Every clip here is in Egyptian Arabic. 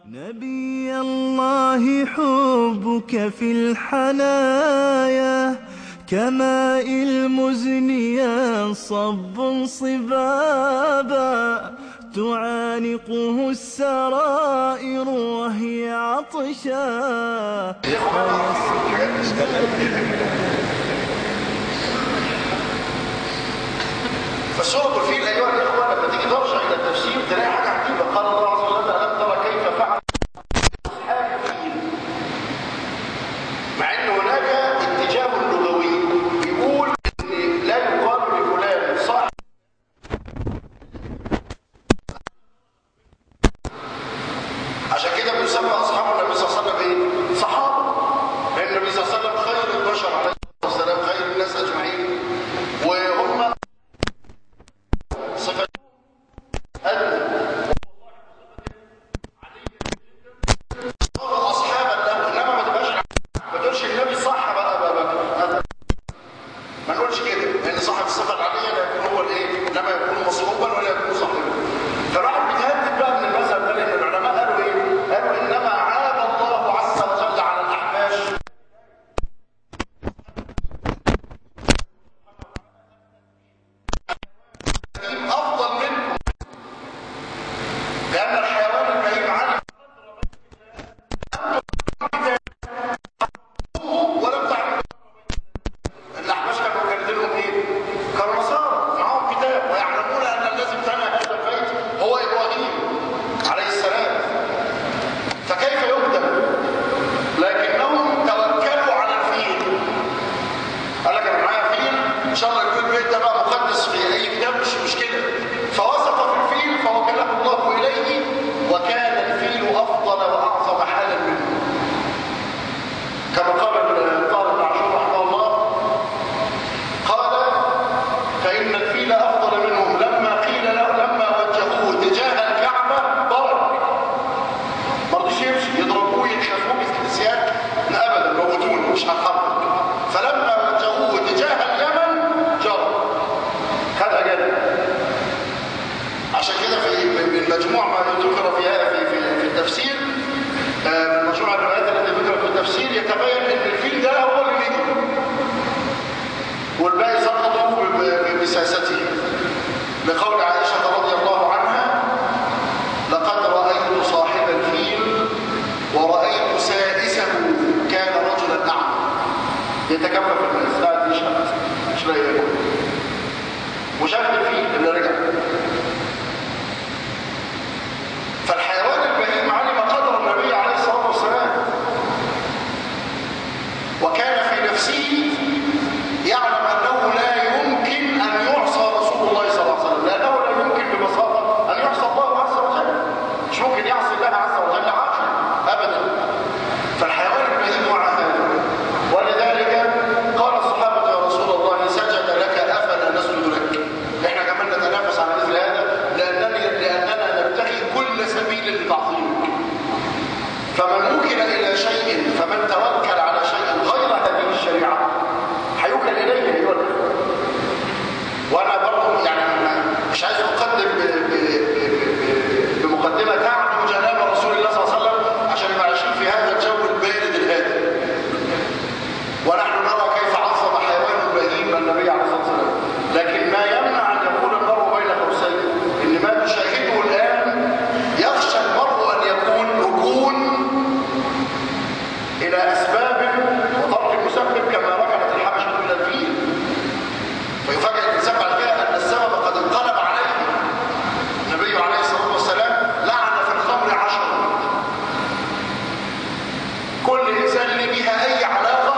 نبي الله حبك في الحنايا كماء المزن ينصب صبابا تعانقه السرائر وهي عطشا فسورة الفيل أيها الإخوة لما تيجي ترجع إلى التفسير تلاقي حاجة عجيبة قال الله عز وجل ألم ترى كيف فعل أصحاب الفيل مع أن هناك اتجاه لغوي بيقول إن لا يقال لفلان صاحب عشان كده بيسمى أصحاب النبي صلى الله عليه وسلم إيه؟ صحابة لأن النبي صلى الله عليه وسلم خير البشر عليه الصلاة والسلام خير الناس أجمعين وهم صفة أصحابا له إنما ما تبقاش ما تقولش النبي صح بقى بقى بقى هذا ما نقولش كده لأن صاحب الصفة العادية لا يكون هو الإيه إنما يكون مصروفا ولا يكون صاحبا فالواحد بيتهدد بقى من المذهب ده لأن العلماء قالوا إيه؟ قالوا إنما عاب الله عز وجل على الأحباش أفضل منكم لأن الحيوان البهيم علم ولم تعلم الأحباش كانوا كاتبينهم إيه؟ كانوا نصارى معاهم كتاب ويعلمون أن الذي ابتنى هذا البيت هو إبراهيم عليه السلام فكيف يقدم؟ لكنهم توكلوا على الفيل قال لك انا معايا فيل ان شاء الله يكون البيت ده بقى مقدس في اي كتاب مش مشكله فوثق في الفيل فوكله الله اليه وكان الفيل افضل واعظم حالا منه كما قال طارق بن عاشور رحمه الله قال فان الفيل افضل منهم لما قيل له لما وجهوه تجاه الكعبه ضرب ما رضيش يمشي يضربوه يكشفوه بالسياج لا ابدا موتوه مش هنحرك فلما وجهوه تجاه اليمن جرى خد اجل عشان كده في من مجموع ما ذكر في هذا في في, في التفسير آه، من مجموع الروايات التي ذكرت في التفسير يتبين ان الفيل ده هو اللي بيجري والباقي سقطوا ب- ب- بساسته لقول عائشه رضي الله عنها لقد رأيت صاحب الفيل ورأيت سائسه كان رجلا أعمى يتكفف الناس قاعد يشهد مش لاقي ياكل وشاف الفيل اللي رجع فالحيوان البهيم علم قدر النبي عليه الصلاة والسلام وكان في نفسه يعلم أنه لا يمكن أن يعصى رسول الله صلى الله عليه وسلم لأنه لا يمكن ببساطة أن يعصى الله عز وجل مش ممكن يعصي الله عز وجل عاقل أبدا فالحيوان البهيم مع هذا ولذلك قال الصحابة يا رسول الله سجد لك أفلا نسجد لك احنا كمان نتنافس على مثل هذا لأنني لأننا نبتغي كل سبيل لتعظيمك فمن وكل إلى شيء فمن توكل على شيء غير هذه الشريعة هيوكل إليه أيها الأخوة وأنا برضه يعني مش عايز أقدم ب- ب- ب- بمقدمة تعلم جناب رسول الله صلى الله عليه وسلم عشان نبقى عايشين في هذا الجو البارد الهادئ ونحن نرى كيف عظم حيوان بهيم النبي عليه الصلاة والسلام لكن ما يمنع أن يكون المرء بين قوسين إن ما نشاهده الآن يخشى المرء أن يكون ركون إلى أسباب وترك المسبب كما ركنت الحبشة إلى الفيل فيفاجئ الإنسان بعد كده أن السبب قد انقلب عليه النبي عليه الصلاة والسلام لعن في الخمر عشرة كل إنسان اللي بيها أي علاقة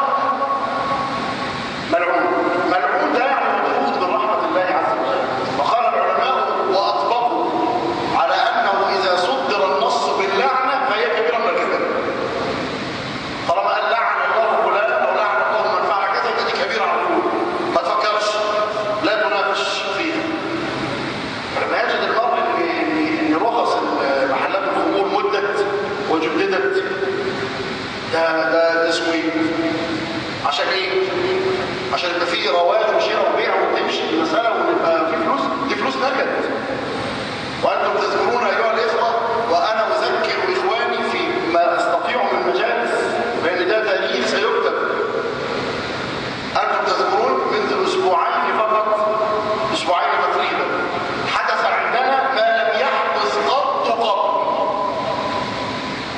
ملعون ملعون ده يعني مطرود من رحمة الله عز وجل وقال العلماء وأطبقوا على أنه إذا صدر النص باللعنة فهي كبيرة من الكبائر طالما قال لعن الله فلانا أو لعن الله من فعل كذا يبقى دي كبيرة على طول ما تفكرش لا تناقش فيها فلما يجد المرء ان ان إن رخص محلات الخمور مدت وجددت ده ده ده اسمه ايه؟ عشان ايه؟ عشان يبقى فيه رواج وشراء وبيع وتمشي المساله ويبقى في فلوس دي فلوس نكد وانتم تذكرون ايها الاخوه وانا اذكر اخواني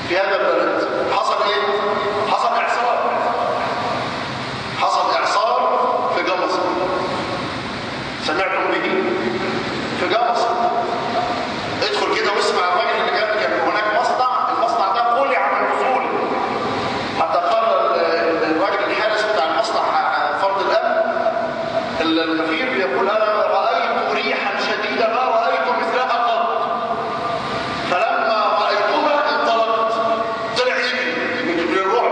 في هذا البلد حصل ايه حصل اعصار حصل اعصار في جمصة سمعتم به في جمصة ادخل كده واسمع الراجل اللي كان كان هناك مصنع المصنع ده قلع من اصوله حتى قال ال- الراجل الحارس بتاع المصنع فرد الامن الغفير بيقول انا رايت ريحا شديده ما رايت مثلها قط فلما رايتها انطلقت طلع يجري من الرعب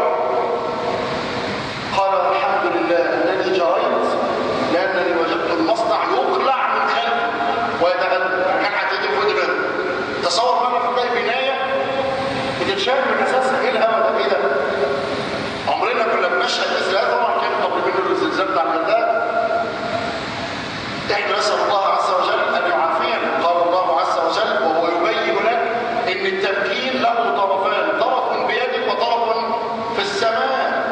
قال الحمد لله انني جريت لانني وجدت المصنع يقلع من خلفي ويتغدى كان هتيجي فوق دماغه تصور بقى في باقي بنايه بتتشال من اساسها ايه الهوا ده ايه ده عمرنا كنا بنشهد مثل هذا طبعا كان قبل منه الزلزال بتاع البلدات احنا نسال الله عز وجل ان يعافينا قال الله عز وجل وهو يبين لك ان التمكين له طرفان طرف بيدك وطرف في السماء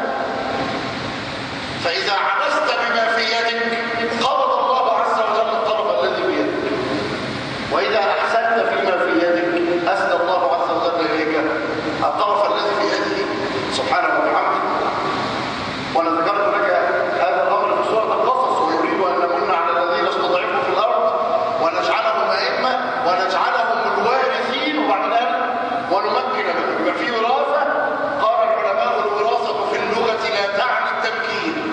فاذا عبست بما في يدك قبض الله عز وجل الطرف الذي بيدك واذا احسنت فيما في يدك اسدى الله عز وجل اليك الطرف الذي في يده سبحانه وبحمده وانا ذكرت لك هذا الامر في سوره القصص ويريد ان نمن على الذين استضعفوا في الارض ونجعلهم ائمه ونجعلهم الوارثين وبعد ذلك ونمكن لهم يبقى في وراثه قال العلماء الوراثه في اللغه لا تعني التمكين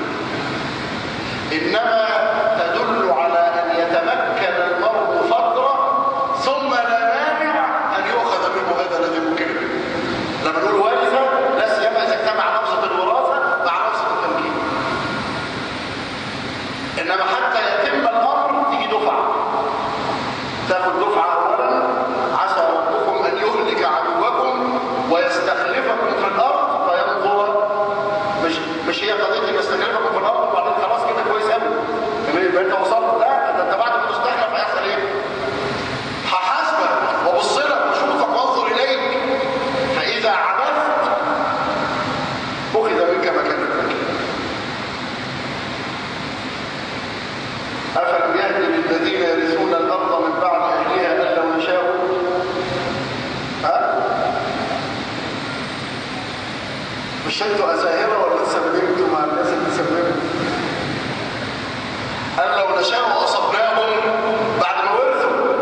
انما تدل على ان يتمكن المرء فتره ثم لا مانع ان يؤخذ منه هذا الذي ممكن به لما نقول وارثه لا سيما اذا اجتمع لفظه الوراثه مع لفظه التمكين انما حتى يتم الامر تيجي دفعه تاخد دفعه اولا عسى ربكم ان يهلك عدوكم ويستخلفكم في الارض فينظر مش مش هي قضيه ان يستخلفكم في الارض وبعدين خلاص كده كويس قوي يبقى انت وصلت لا ده انت بعد ما تستخلف هيحصل ايه؟ هحاسبك وابص لك واشوفك وانظر اليك فاذا عبثت اخذ منك مكانك أفلم يهد للذين يرثون الأرض من بعد أهلها أن لو نشاء ها؟ مش انتوا أزاهرة ولا سممتوا مع الناس اللي سممتوا؟ أن لو نشاء أصبناهم بعد ما ورثوا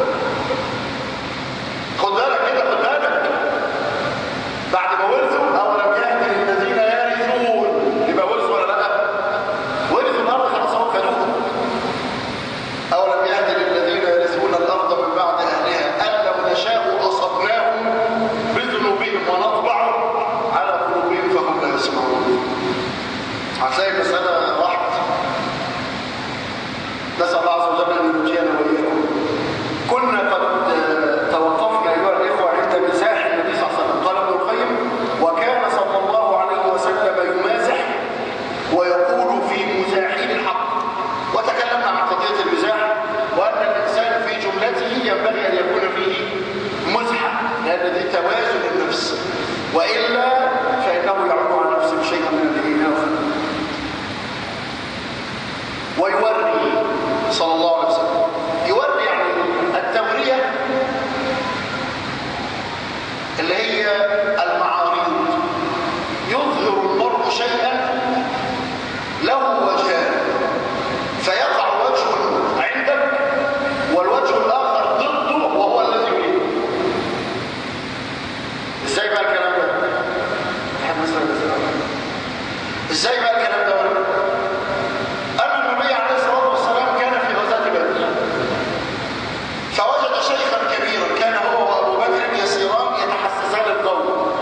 خد بالك كده خد بالك بعد ما ورثوا أولم يهد للذين يرثون يبقى ورثوا ولا لا؟ ورثوا الأرض خلاص هم خدوها أولم يهد للذين يرثون الأرض من بعد أهلها أن لو نشاء أصبناهم بذنوبهم ونطبع على قلوبهم فهم لا يسمعون هتلاقي المسألة راحت نسأل الله عز وجل أن ينجينا وإياكم كنا قد آه، توقفنا أيها الإخوة عند مزاح النبي صلى الله عليه وسلم قال ابن القيم وكان صلى الله عليه وسلم يمازح ويقول في مزاحين الحق وتكلمنا عن قضية المزاح وأن الإنسان في جملته ينبغي أن يكون فيه مزحة لأن دي توازن النفس وإلا فإنه يعود عن نفسه شيئا من الإناث ويوري صلى الله عليه وسلم يوري يعني التورية اللي هي المعارض يظهر المرء شيئا له وجهان فيقع وجه عندك والوجه الآخر ضده وهو الذي يريد ازاي بقى الكلام ده؟ احنا مثلا ازاي بقى الكلام ده ورد؟ أن النبي عليه الصلاة والسلام كان في غزاة بدر فوجد شيخا كبيرا كان هو وأبو بكر يسيران يتحسسان القول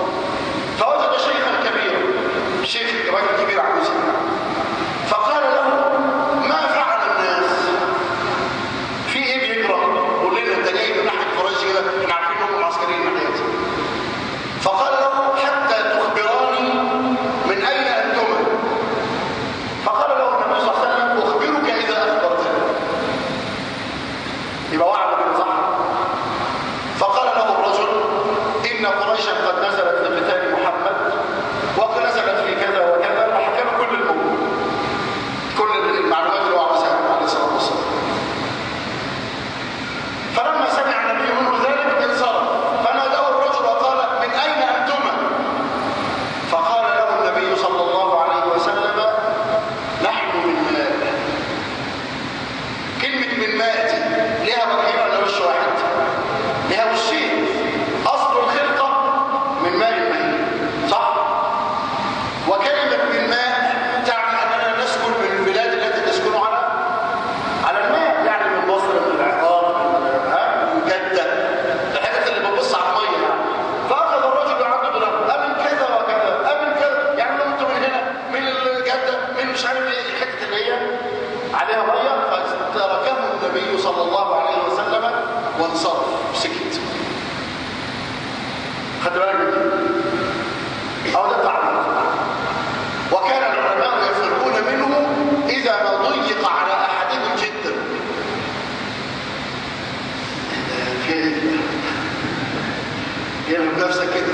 انصرف سكت خدت بالك من دي او ده تعبير وكان العلماء يفرقون منه اذا ما ضيق على احدهم جدا في ايه يعمل نفسك كده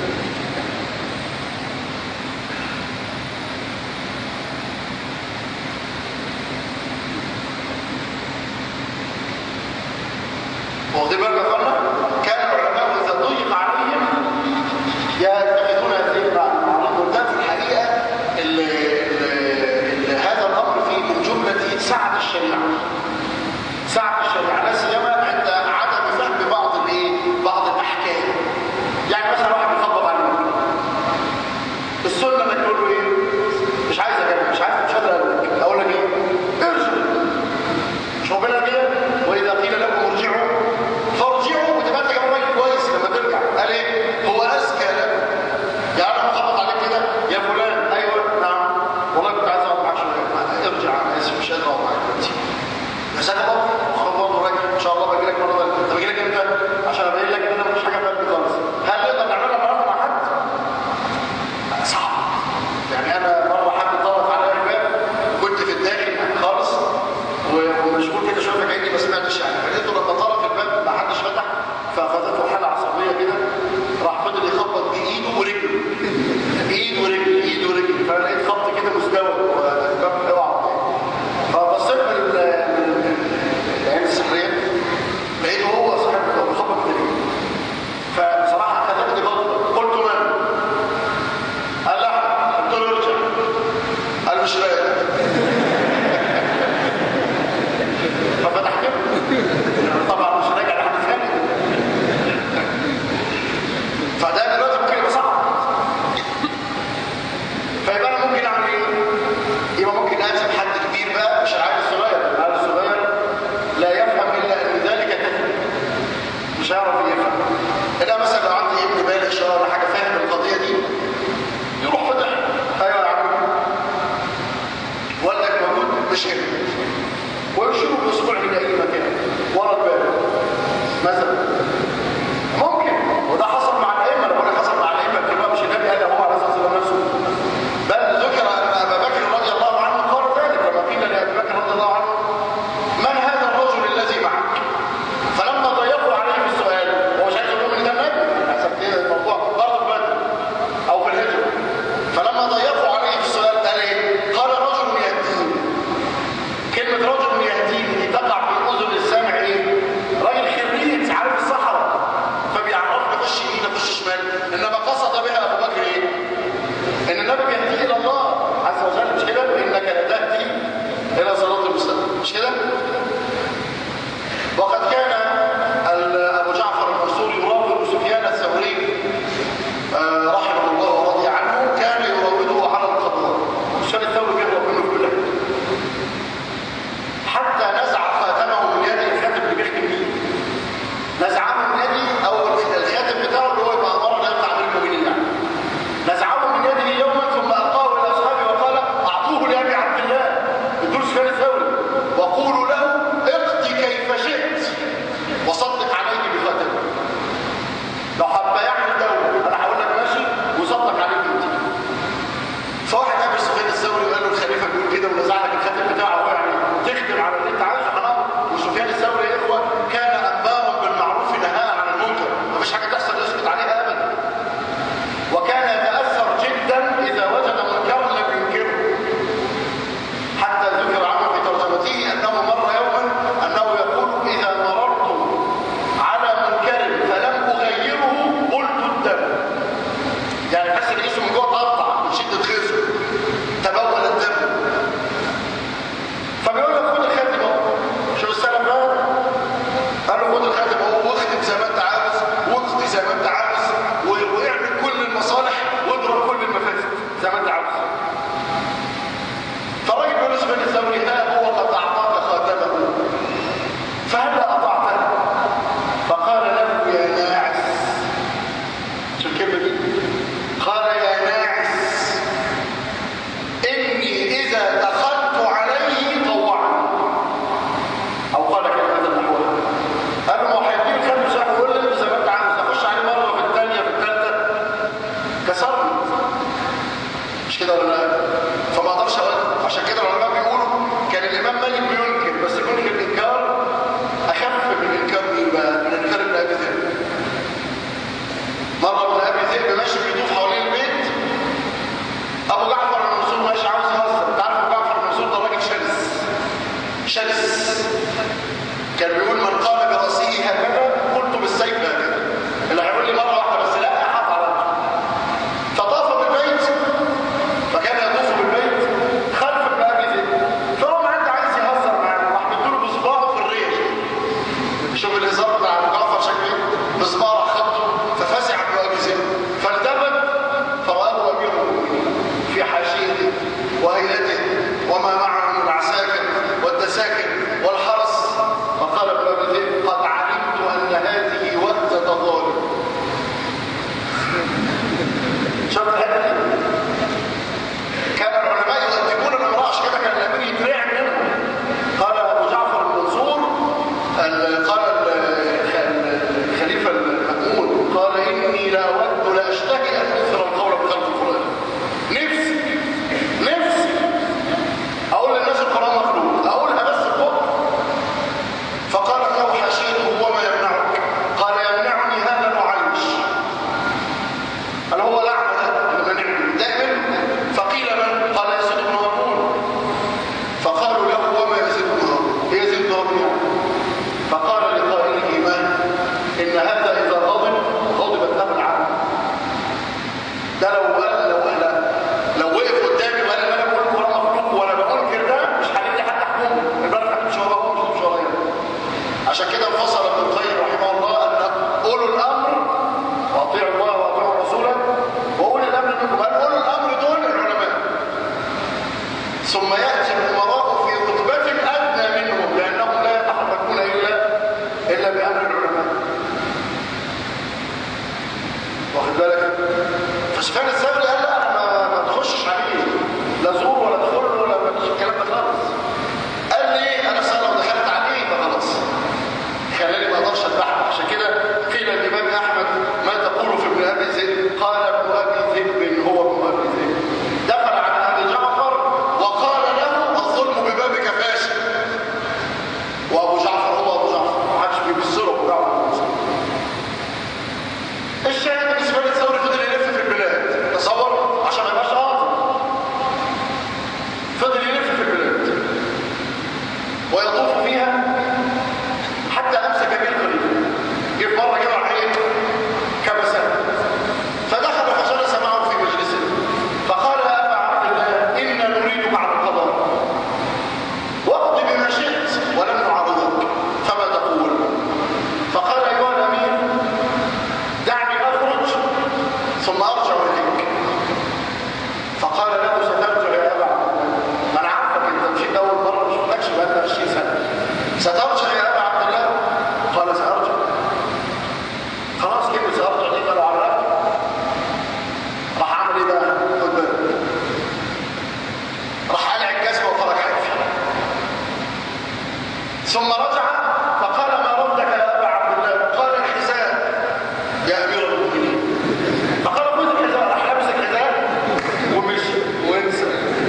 واخدين بالك يا اخوانا كان العلماء اذا ضيق عليهم يتخذون هذه المعارض وده في الحقيقه ال ال هذا الامر فيه من جمله سعه الشريعه سعه الشريعه لا سيما عند عدم فهم بعض الايه بعض الاحكام يعني مثلا واحد بيخبط على المنكر السنه انك تقول له ايه مش عايز اجيب مش عايز مش قادر اقول لك اقول لك ايه ارجع مش ربنا كده واذا قيل لكم ارجعوا فارجعوا وتبقى انت جنب راجل كويس لما ترجع قال ايه هو اذكى لك يعني انا بخبط عليك كده يا فلان ايوه نعم والله كنت عايز اقعد معاك شويه ارجع انا اسف مش قادر اقعد معاك دلوقتي بس انا برضه خد برضه راجل ان شاء الله باجي لك مره ثانيه طب باجي لك امتى عشان ابين لك ان انا مفيش حاجه في قلبي خالص هل نقدر نعملها النهارده مع حد؟ صعب يعني انا مره حد طرف عليا الباب كنت في الداخل خالص ومشغول كده شويه فكاني ما سمعتش يعني فلقيته لما طرف الباب ما حدش فتح فاخذته حاله عصبيه كده راح فضل يخبط بايده ورجله ايد ورجل ايد ورجل فلقيت خط كده مستوى والباب اوعى فبصيت من ال- من العين السحريه لقيته هو صاحب بيخبط برجله فبصراحه خدتني غلطه قلت من؟ قال لا قلت له ارجع قال مش رايق ففتحت له طبعا مش راجع لحد ثاني فده دلوقتي ممكن يبقى صعب فيبقى انا ممكن اعمل ايه؟ يبقى ممكن انزل حد كبير بقى مش العيل الصغير العيل الصغير لا يفهم الا ان ذلك كفر مش هيعرف يفهم انا مثلا لو عندي ابن بالغ شويه ولا حاجه فاهم القضيه دي يروح فتح ايوه يا عم والدك موجود مش هنا ويمشوا باسبوع الى اي مكان ورا الباب مثلا ممكن وده حصل مع الائمه لو انا حصل مع الائمه الكرام مش النبي قال هو عليه الصلاه والسلام نفسه بل ذكر ان ابا بكر رضي الله عنه قال ذلك لما قيل لابي بكر رضي الله عنه من هذا الرجل الذي معك فلما ضيقوا عليه بالسؤال هو مش عايز يقول لهم ان ده النبي حسب كده الموضوع برضه في بدر او في الهجره فلما ضيقوا عليه بالسؤال قال ايه قال رجل يهديني كلمة رجل يهديني دي تقع في أذن السامع إيه؟ راجل خريج عارف الصحراء فبيعرفني خش يمين أخش شمال إنما قصد بها أبو بكر إيه؟ إن النبي بيهدي إلى الله عز وجل مش كده؟ إنك لتهدي إلى صراط المستقيم مش كده؟ وقد كان ال- أبو جعفر المنصور يراود سفيان الثوري آه، رحمه الله ورضي عنه كان يراوده على القضاء سفيان الثوري بيهرب منه في كل حاجة. حتى نزع خاتمه من يد الخاتم اللي بيختم بيه نزعه من يدي او الخاتم بتاعه اللي هو يبقى امر لا يطلع من المؤمنين يعني نزعه من يده يوما ثم القاه الى اصحابه وقال اعطوه لابي عبد الله الدول سفيان الثوري وقولوا له اقضي كيف شئت وصدق عليه بخاتمه لو حب يعمل دوله انا هقول لك ماشي وصدق عليك انت فواحد قابل سفيان الثوري وقال له الخليفه بيقول كده ونزع لك الخاتم بتاعه هو يعني تخدم على اللي انت عايزه حرام وسفيان الثوري يا اخوه كان امرا بالمعروف نهاء عن المنكر مفيش حاجه تحصل يسكت عليها ابدا وكان يتاثر جدا اذا وجد منكرا لم ينكره حتى ذكر عنه في ترجمته انه مر يوما انه يقول اذا مررت على منكر فلم اغيره قلت الدم يعني حس ان جسمه من جوه اتقطع من شده خيزه تبول الدم فبيقول له خد الخاتم اهو شوف السلام بقى قال له خد الخاتم اهو واختم زي ما انت عاوز واقضي زي ما انت عاوز و- واعمل كل المصالح واضرب كل المفاسد زي ما انت عاوز فالراجل بيقول له سفيان الثوري ها هو قد اعطاك خاتمه فهل اطعته فقال له يا ناعس شو الكلمه دي قال يا ناعس كده ولا لا فما اقدرش أقول. عشان كده العلماء بيقولوا كان الامام مالك بينكر بس ينكر الانكار اخف من انكار مين بقى من انكار ابن ابي ذئب مره ابن ابي ذئب ماشي بيطوف حوالين البيت ابو جعفر المنصور ماشي عاوز يهزر انت عارف ابو جعفر المنصور ده راجل شرس شرس كان بيقول من قام براسه هكذا قلت بالسيف هكذا اللي هيقول لي مره واحده بس لا احط على وجهه فطاف بالبيت فكان يطوف بالبيت خلف ابن ابي ذئب فهو معدي عايز يهزر معاه راح مديله بصباعه في الريش شوف الهزار بتاع ابو جعفر شكله ايه بصباعه خبطه ففزع ابن ابي ذئب فالتفت فرآه امير المؤمنين في حاشيته وهيئته وما معه من العساكر والدساكر والحرس فقال ابن ابي ذئب قد علمت ان هذه وهزه ظالم شوف الحته دي كان العلماء يؤدبون الامراه عشان كده كان الامير يترعب منهم قال ابو جعفر المنصور ال- قال ال- الخليفه المأمون قال اني لا اود لا اشتهي ان اثر القول بخلق القران نفسي نفسي اقول للناس القران مخلوق اقولها بس ببطء فقال له حشيته وما يمنعك قال يمنعني هذا المعيش قال هو لعنه ده اللي منعني دائما فقيل من قال يزيد بن هارون فقالوا له وما يزيد بن هارون إيه يزيد بن هارون يعني فقال لقائله ما ان هذا اذا غضب غضبت له العالم ده لو قال لو قال لو وقف قدامي وقال انا بقول القران مخلوق وانا بنكر ده مش هلاقي حد احكمه البلد مش هو مش هو عشان كده انفصل ابن القيم رحمه الله ان اولو الامر واطيعوا الله واطيعوا رسوله واولي الامر منكم قال اولو الامر دول العلماء ثم ياتي الامراء في رتبه ادنى منهم لانهم لا يتحركون الا الا بامر العلماء واخد بالك فسفيان الثوري قال لا انا ما- ما تخشش عليه لا زور ولا دخول ولا ما فيش الكلام ده خالص قال لي انا سنه ودخلت عليه فخلاص خلاني ما اقدرش اتبعها عشان كده قيل الامام احمد ما تقول في ابن ابي ذئب قال ابن ابي ذئب هو ابن ابي ذئب دخل على ابي جعفر وقال له الظلم ببابك فاشل وابو جعفر هو ابو جعفر ما حدش بيبص له ابو جعفر الشاهد بالنسبه لي الثوري فضل يلف في البلاد تصور عشان ما يبقاش قاضي فضل يلف في البلاد ويطوف فيها حتى امسك به الخليفه جه في مره كده راح ايه كبسه فدخل فجلس معه في مجلسه فقال يا ابا عبد الله انا نريد بعد القضاء واقض بما شئت ولم نعارضك فما تقول فقال ايها الامير دعني اخرج ثم ارجع اليك فقال له سترجع يا ابا عبد الله ما انا عارفك انت مشيت اول مره ما شفتكش بقالنا 20 سنه سترجع يا ابا عبد الله قال سارجع خلاص كلمه سارجع دي قالوا عرفت راح اعمل ايه بقى خد بالك راح قلع الجزمه وترك حافي ثم رجع فقال ما ردك يا ابا عبد الله قال الحزام يا امير المؤمنين فقال خذ الحزام راح لابس الحزام ومشي وانسى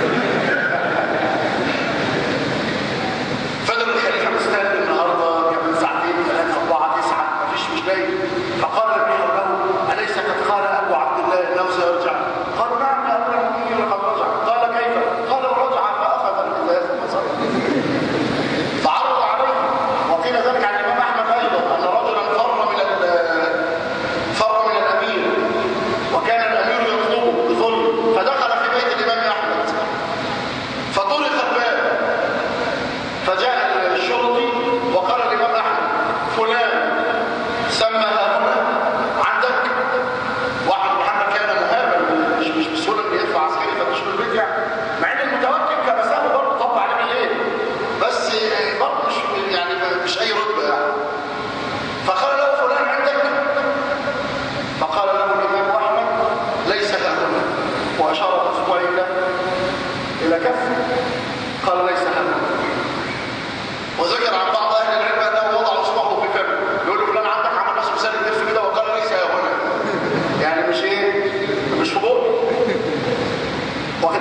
فضل الخليفه مستني النهارده كمان ساعتين ثلاثه اربعه تسعه مفيش مش جاي فقال الذين له اليس قد قال ابو عبد الله انه سيرجع قالوا نعم يا امير المؤمنين لقد رجع قال كيف قال رجع فاخذ الحذاء ثم صلى فعرض عليه وقيل ذلك عن الامام احمد ايضا ان رجلا فر من ال- فر من الامير وكان الامير يطلبه بظلم فدخل في بيت الامام احمد فطرق الباب فجاء الشرطي وقال الامام احمد فلان سمى هنا عندك واحد محمد كان مهابا مش مش بسهوله انه يدفع عسكري فتشوف البيت يعني مع ان المتوكل كمسافه برضه طب عليه بالليل بس برضه مش يعني مش اي رتبه يعني فقال له فلان عندك فقال له الامام احمد ليس ها هنا واشار باصبعه الى الى كفه قال ليس ها هنا وذكر عن بعض اهل العلم انه وضع اصبعه في فمه يقول له فلان عندك عمل نفسه مثال الدف كده وقال ليس ها هنا يعني مش ايه مش في بقه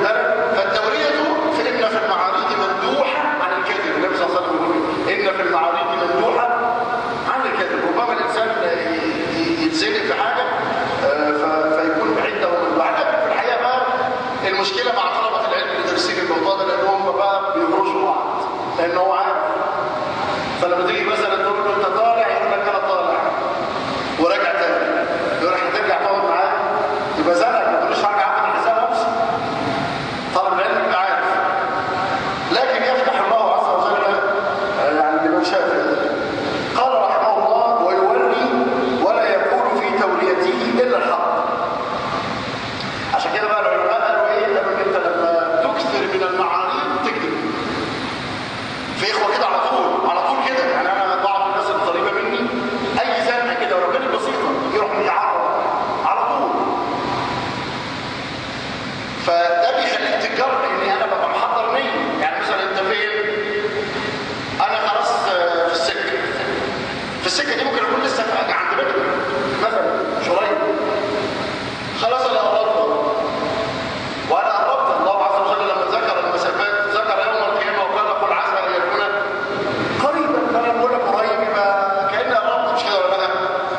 المشكله مع طلبه العلم اللي دارسين الموضوع ده لان هم بقى بيهرشوا بعض لان هو عارف فلما تيجي مثلا تقول له انت طالع يقول لك انا طالع وراجع تاني يقول لك هترجع تقعد معاه يبقى زنك ما تقولوش هرجع اخد الحساب امس طالب العلم يبقى عارف لكن يفتح الله عز وجل آه، يعني لمن شاء في ذلك قال رحمه الله ويولي ولا يكون في توليته الا الحق عشان كده بقى العلماء قالوا ايه قالوا ان انت لما تكثر من المعاريض تكذب في اخوه كده على طول على طول كده يعني انا بعض الناس القريبه مني اي زنقه كده ولو كانت بسيطه يروح يعرض على طول فده بيخليك تتجرأ اني انا ببقى محضر نيه يعني مثلا انت فين انا خلاص آه، في السكه في السكه دي ممكن اكون لسه في عند بيتنا مثلا شريط خلاص انا قربت وانا قربت الله عز وجل لما ذكر المسافات ذكر يوم القيامه وقال قل عسى ان يكون قريبا فانا بقول لك قريب يبقى كاني قربت مش كده ولا لا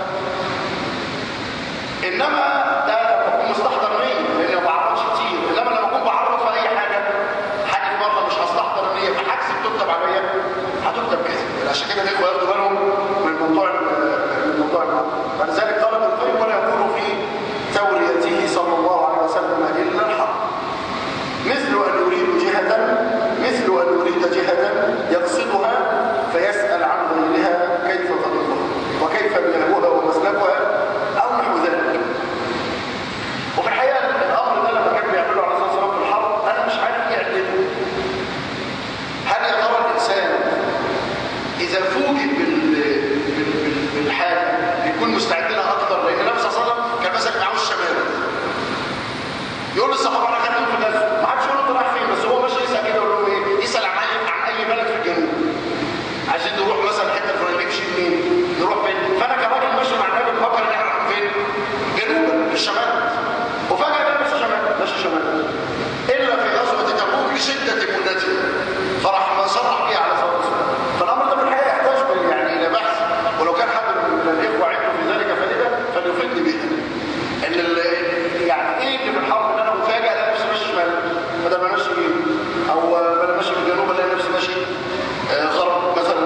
انما ده لما اكون مستحضر نيه لان ما بعرفش كتير انما لما اكون بعرف في اي حاجه حاجه في مره مش هستحضر نيه فحاجتي بتكتب عليا هتكتب كده عشان كده الاخوه ياخدوا بالهم من موضوع من موضوع فلذلك طلب الخير ولا يكون في توريته صلى الله عليه وسلم الا الحق مثل ان يريد جهه مثل ان يريد جهه يقصدها فيسال عن غيرها كيف طريقها وكيف ميلها ومسلكها او نحو ذلك وفي الحقيقه الامر ده لما كان بيعمله عليه الصلاه والسلام في الحرب انا مش عارف يعدله هل يا ترى الانسان اذا فوجئ بال... بال... بال... بالحاجه بيكون مستعد لها اكتر لان النبي صلى الله عليه وسلم كان ماسك معاه الشمال يقول للصحابه انا خدتهم في غزه ما حدش يقول له انت رايح فين بس هو ماشي يسال كده يقول لهم ايه يسال عن اي عن اي بلد في الجنوب عايزين نروح مثلا حته الفلانيه نمشي منين نروح فين فانا كراجل ماشي مع النبي بفكر ان احنا رايحين فين جنوبا للشمال وفجاه ده ماشي شمال ماشي شمال الا في غزوه تبوك لشده مدته فراح ما صرح بيها على صلاه والسلام فالامر ده في الحقيقه يحتاج من- يعني الى بحث ولو كان حد من الاخوه عنده في ذلك فائده فليفيدني بها ان ال- يعني ايه اللي في الحرب ان انا مفاجئ الاقي نفسي ماشي شمال بدل ما ماشي يمين او بدل ما ماشي في الجنوب الاقي نفسي ماشي آه، غرب مثلا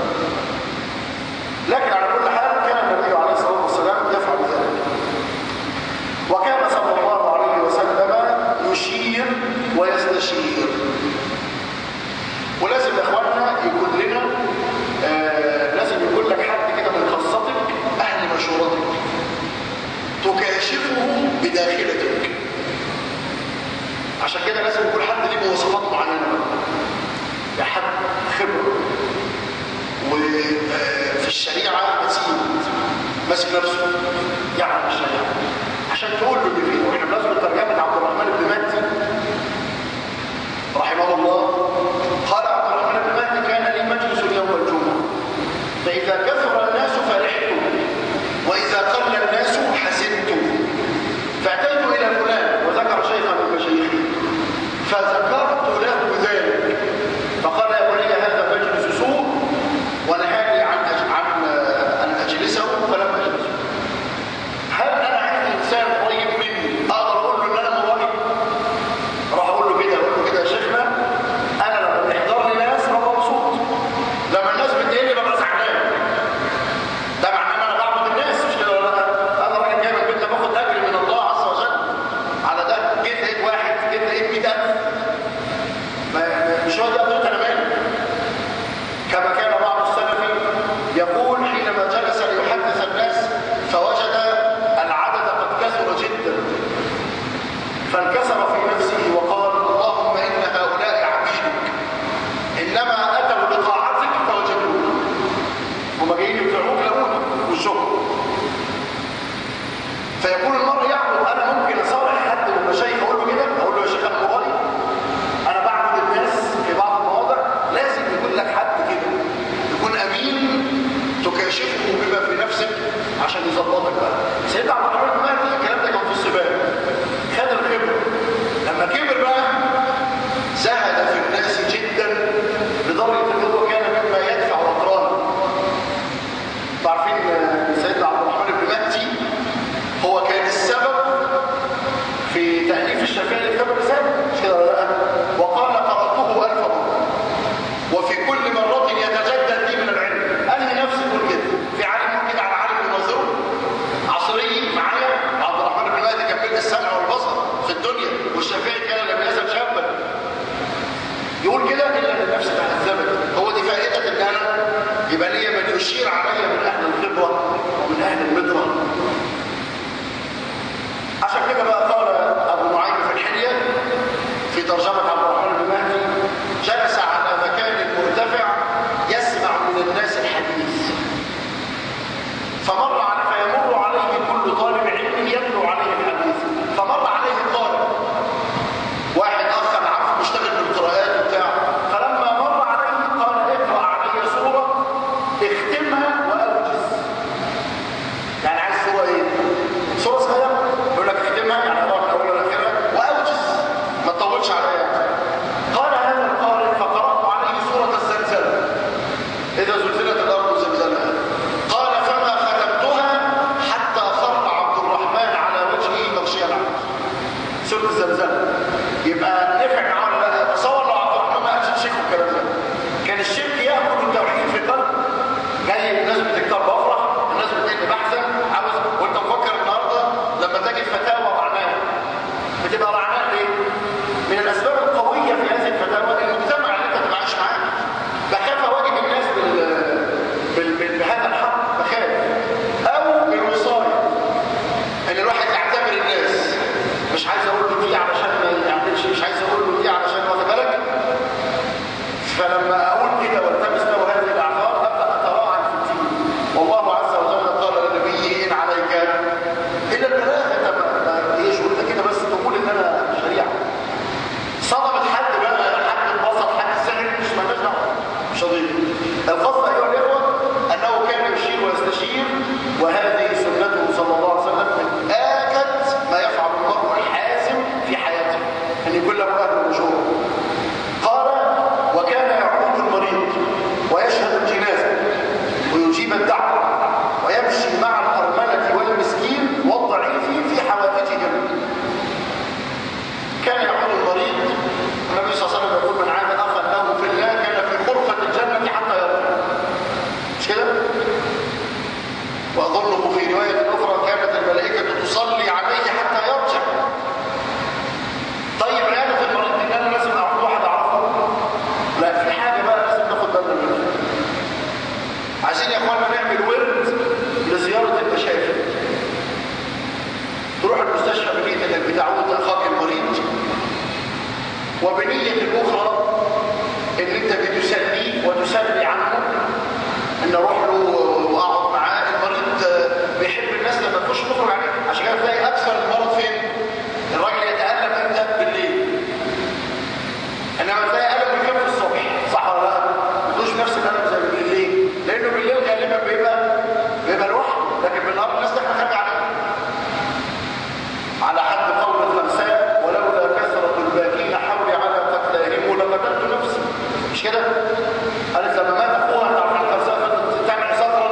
لكن على كل حال كان النبي عليه الصلاه والسلام يفعل ذلك وكان صلى الله عليه وسلم يشير ويستشير ولازم يا اخواننا يكون لنا آه لازم يكون لك حد كده من خاصتك اهل مشورتك تكاشفه بداخلتك عشان كده لازم يكون حد ليه مواصفات معينه يا حد خبره وفي الشريعه مسيب ماسك نفسه يعلم الشريعه عشان تقول له اللي فيه واحنا بنذكر ترجمه عبد الرحمن بن مهدي رحمه الله قال عبد الرحمن بن مهدي كان لي مجلس يوم الجمعه فاذا كثر الناس فرحت واذا قل الناس حزنت فاتيت الى فلان وذكر شيخا من مشايخه فذكرت له ذلك فقال يا بني هذا مجلس سوء ونهاني عن أج... عن ان اجلسه فلم اجلسه هل انا عندي هنا بقى قال ابو نعيم في الحليه في ترجمه عبد الرحمن بن مهدي جلس على مكان مرتفع يسمع من الناس الحديث فمر عليه فيمر عليه كل طالب علم يتلو عليه الحديث فمر عليه طالب واحد اخ انا عارف مشتغل بالقراءات وبتاع فلما مر عليه قال اقرا علي سوره اختمها واوجز يعني عايز سوره ايه سوره صغيره يقول لك اختمها يعني اقراها من اولها لاخرها واوجز ما تطولش عليا يعني. قال هذا القارئ فقرات عليه سوره الزلزال اذا زلزلت الارض زلزالها قال فما ختمتها حتى خر عبد الرحمن على وجهه مغشيا عنه سوره الزلزال يبقى نفع معاه ولا لا تصور لو عبد الرحمن ما قالش الشرك والكلام ده كان الشرك ياكل التوحيد في قلب جاي الناس بتكتب بفرح الناس بتكتب بحثا عاوز وانت مفكر النهارده لما تجد فتاوى رعناء بتبقى رعناء ليه؟ من الاسباب القويه في هذه الفتاوى المجتمع اللي انت تبقى عايش معاه بخاف اواجه الناس بال... بال... بال... بهذا الحق بخاف او بالوصايه ان الواحد يعتبر الناس مش عايز اقول له دي علشان ما يعملش مش عايز اقول له دي علشان واخد بالك فلما اقول كده والتمس له هذه الاعذار ابدا اتراعى في الدين والله عز وجل قال لنبيه ان عليك الا البلاغ انت ما ايش قلت كده بس تقول ان انا شريعه صدمت حد بقى حد اتبسط حد سهل مش مالناش دعوه مش قضيه القصد ايها الاخوه انه كان يشير ويستشير وهذه سنته صلى الله عليه وسلم من اكد ما يفعل المرء الحازم في حياته ان يكون له اهل الرجوع قال وكان يعود المريض ويشهد الجنازه ويجيب الدعوه ويمشي مع الارمله والمسكين والضعيف في حوادثهم كان يعود المريض النبي صلى الله عليه وسلم يقول من عاد اخا له في الله كان في غرفه الجنه حتى يرجع مش كده واظنه في روايه اخرى كانت الملائكه تصلي عليه حتى يرجع طيب عياده المريض ان انا لازم اعود واحد اعرفه لا في حاجه بقى لازم ناخد بالنا منها عايزين يا اخوانا نعمل ورد لزياره المشايخ تروح المستشفى بنية انك بتعود اخاك المريض وبنية اخرى ان انت بتسليه وتسلي عنه ان اروح له واقعد معاه المريض بيحب الناس لما تخش تخرج عليه عشان كده تلاقي اكثر المرض فين الراجل يتالم امتى بالليل انما تلاقي الم بيكون في الصبح صح ولا لا ما تقولش نفس الالم زي بالليل لانه بالليل غالبا بيبقى بيبقى لوحده لكن بالنهار الناس تحت خارجه عليه على حد قول الخمساء ولولا كثرة الباكين حولي على قتلهم لقتلت نفسي مش كده؟ قالت لما مات اخوها انت عارفين الخمساء فضلت تعمل حساب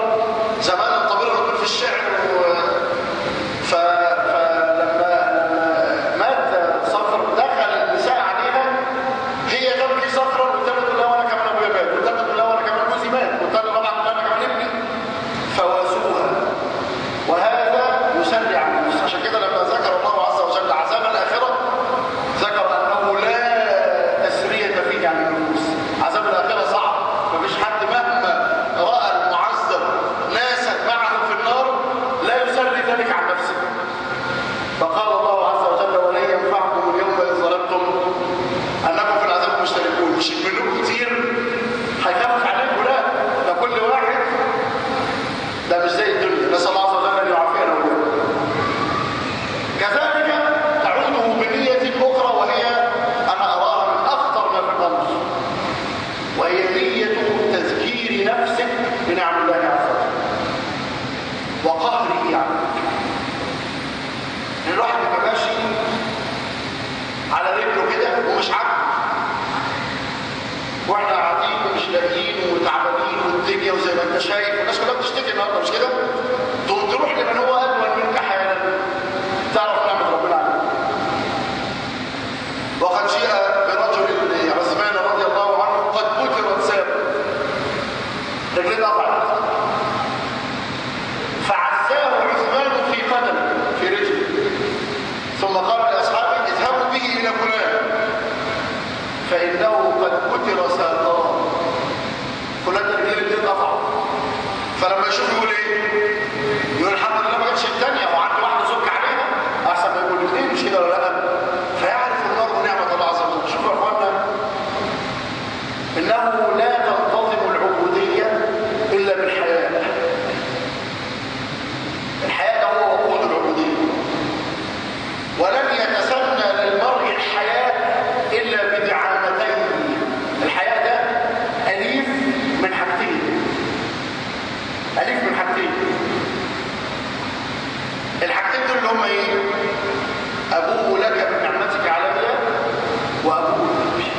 مش كده ولا لا فيعرف المرء نعمه الله عز وجل شوفوا يا اخوانا انه لا تنتظم العبوديه الا بالحياه الحياه ده هو وقود العبوديه ولن يتسنى للمرء الحياه الا بدعامتين الحياه ده اليف من حاجتين اليف من حاجتين الحاجتين دول اللي هم ايه ابوء لك بنعمتك علي وابوء بذنبي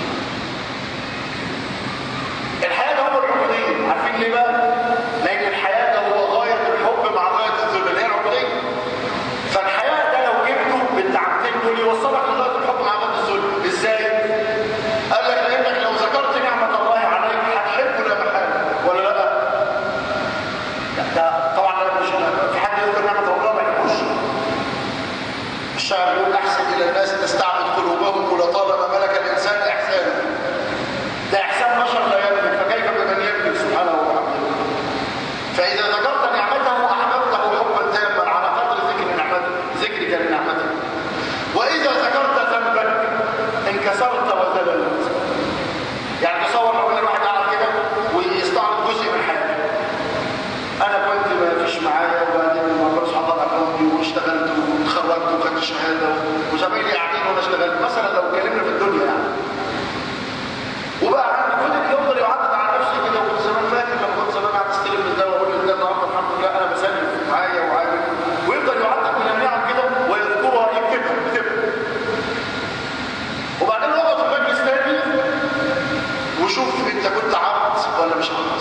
الحياه ده هو العبوديه عارفين ليه بقى لان الحياه ده هو غايه الحب مع غايه الذل اللي هي العبوديه فالحياه ده لو جبته بالتعبتين دول يوصلك لغايه الحب مع غايه الذل ازاي قال لك لانك لو ذكرت نعمه الله عليك هتحبه لا محاله ولا لا ده طبعا لا مش في حد يذكر نعمه ربنا ما يحبوش الشاعر يقول احسن الى الناس تستعبد قلوبهم ولطالما ملك الانسان احسانه ده احسان بشر لا يملك فكيف بمن يملك سبحانه وتعالى فاذا ذكرت نعمته احببته حبا تاما على قدر ذكر نعمته ذكرك لنعمته واذا ذكرت ذنبك انكسرت وذللت يعني تصور لو ان الواحد قاعد كده ويستعرض جزء من حياته انا كنت ما فيش معايا وبعدين ربنا سبحانه وتعالى اكرمني واشتغلت واتخرجت وخدت شهاده وزمايلي قاعدين وانا اشتغلت مثلا لو اتكلمنا في الدنيا يعني وبقى عندي فضل يفضل يعدد على نفسي كده وكنت زمان فاكر لما كنت زمان قاعد استلم من ده واقول لله النهارده الحمد لله انا بسلم معايا وعامل ويفضل يعدد من النعم كده ويذكرها يكتبها يكتبها وبعدين اقعد في مجلس تاني وشوف انت كنت عبد ولا مش عبد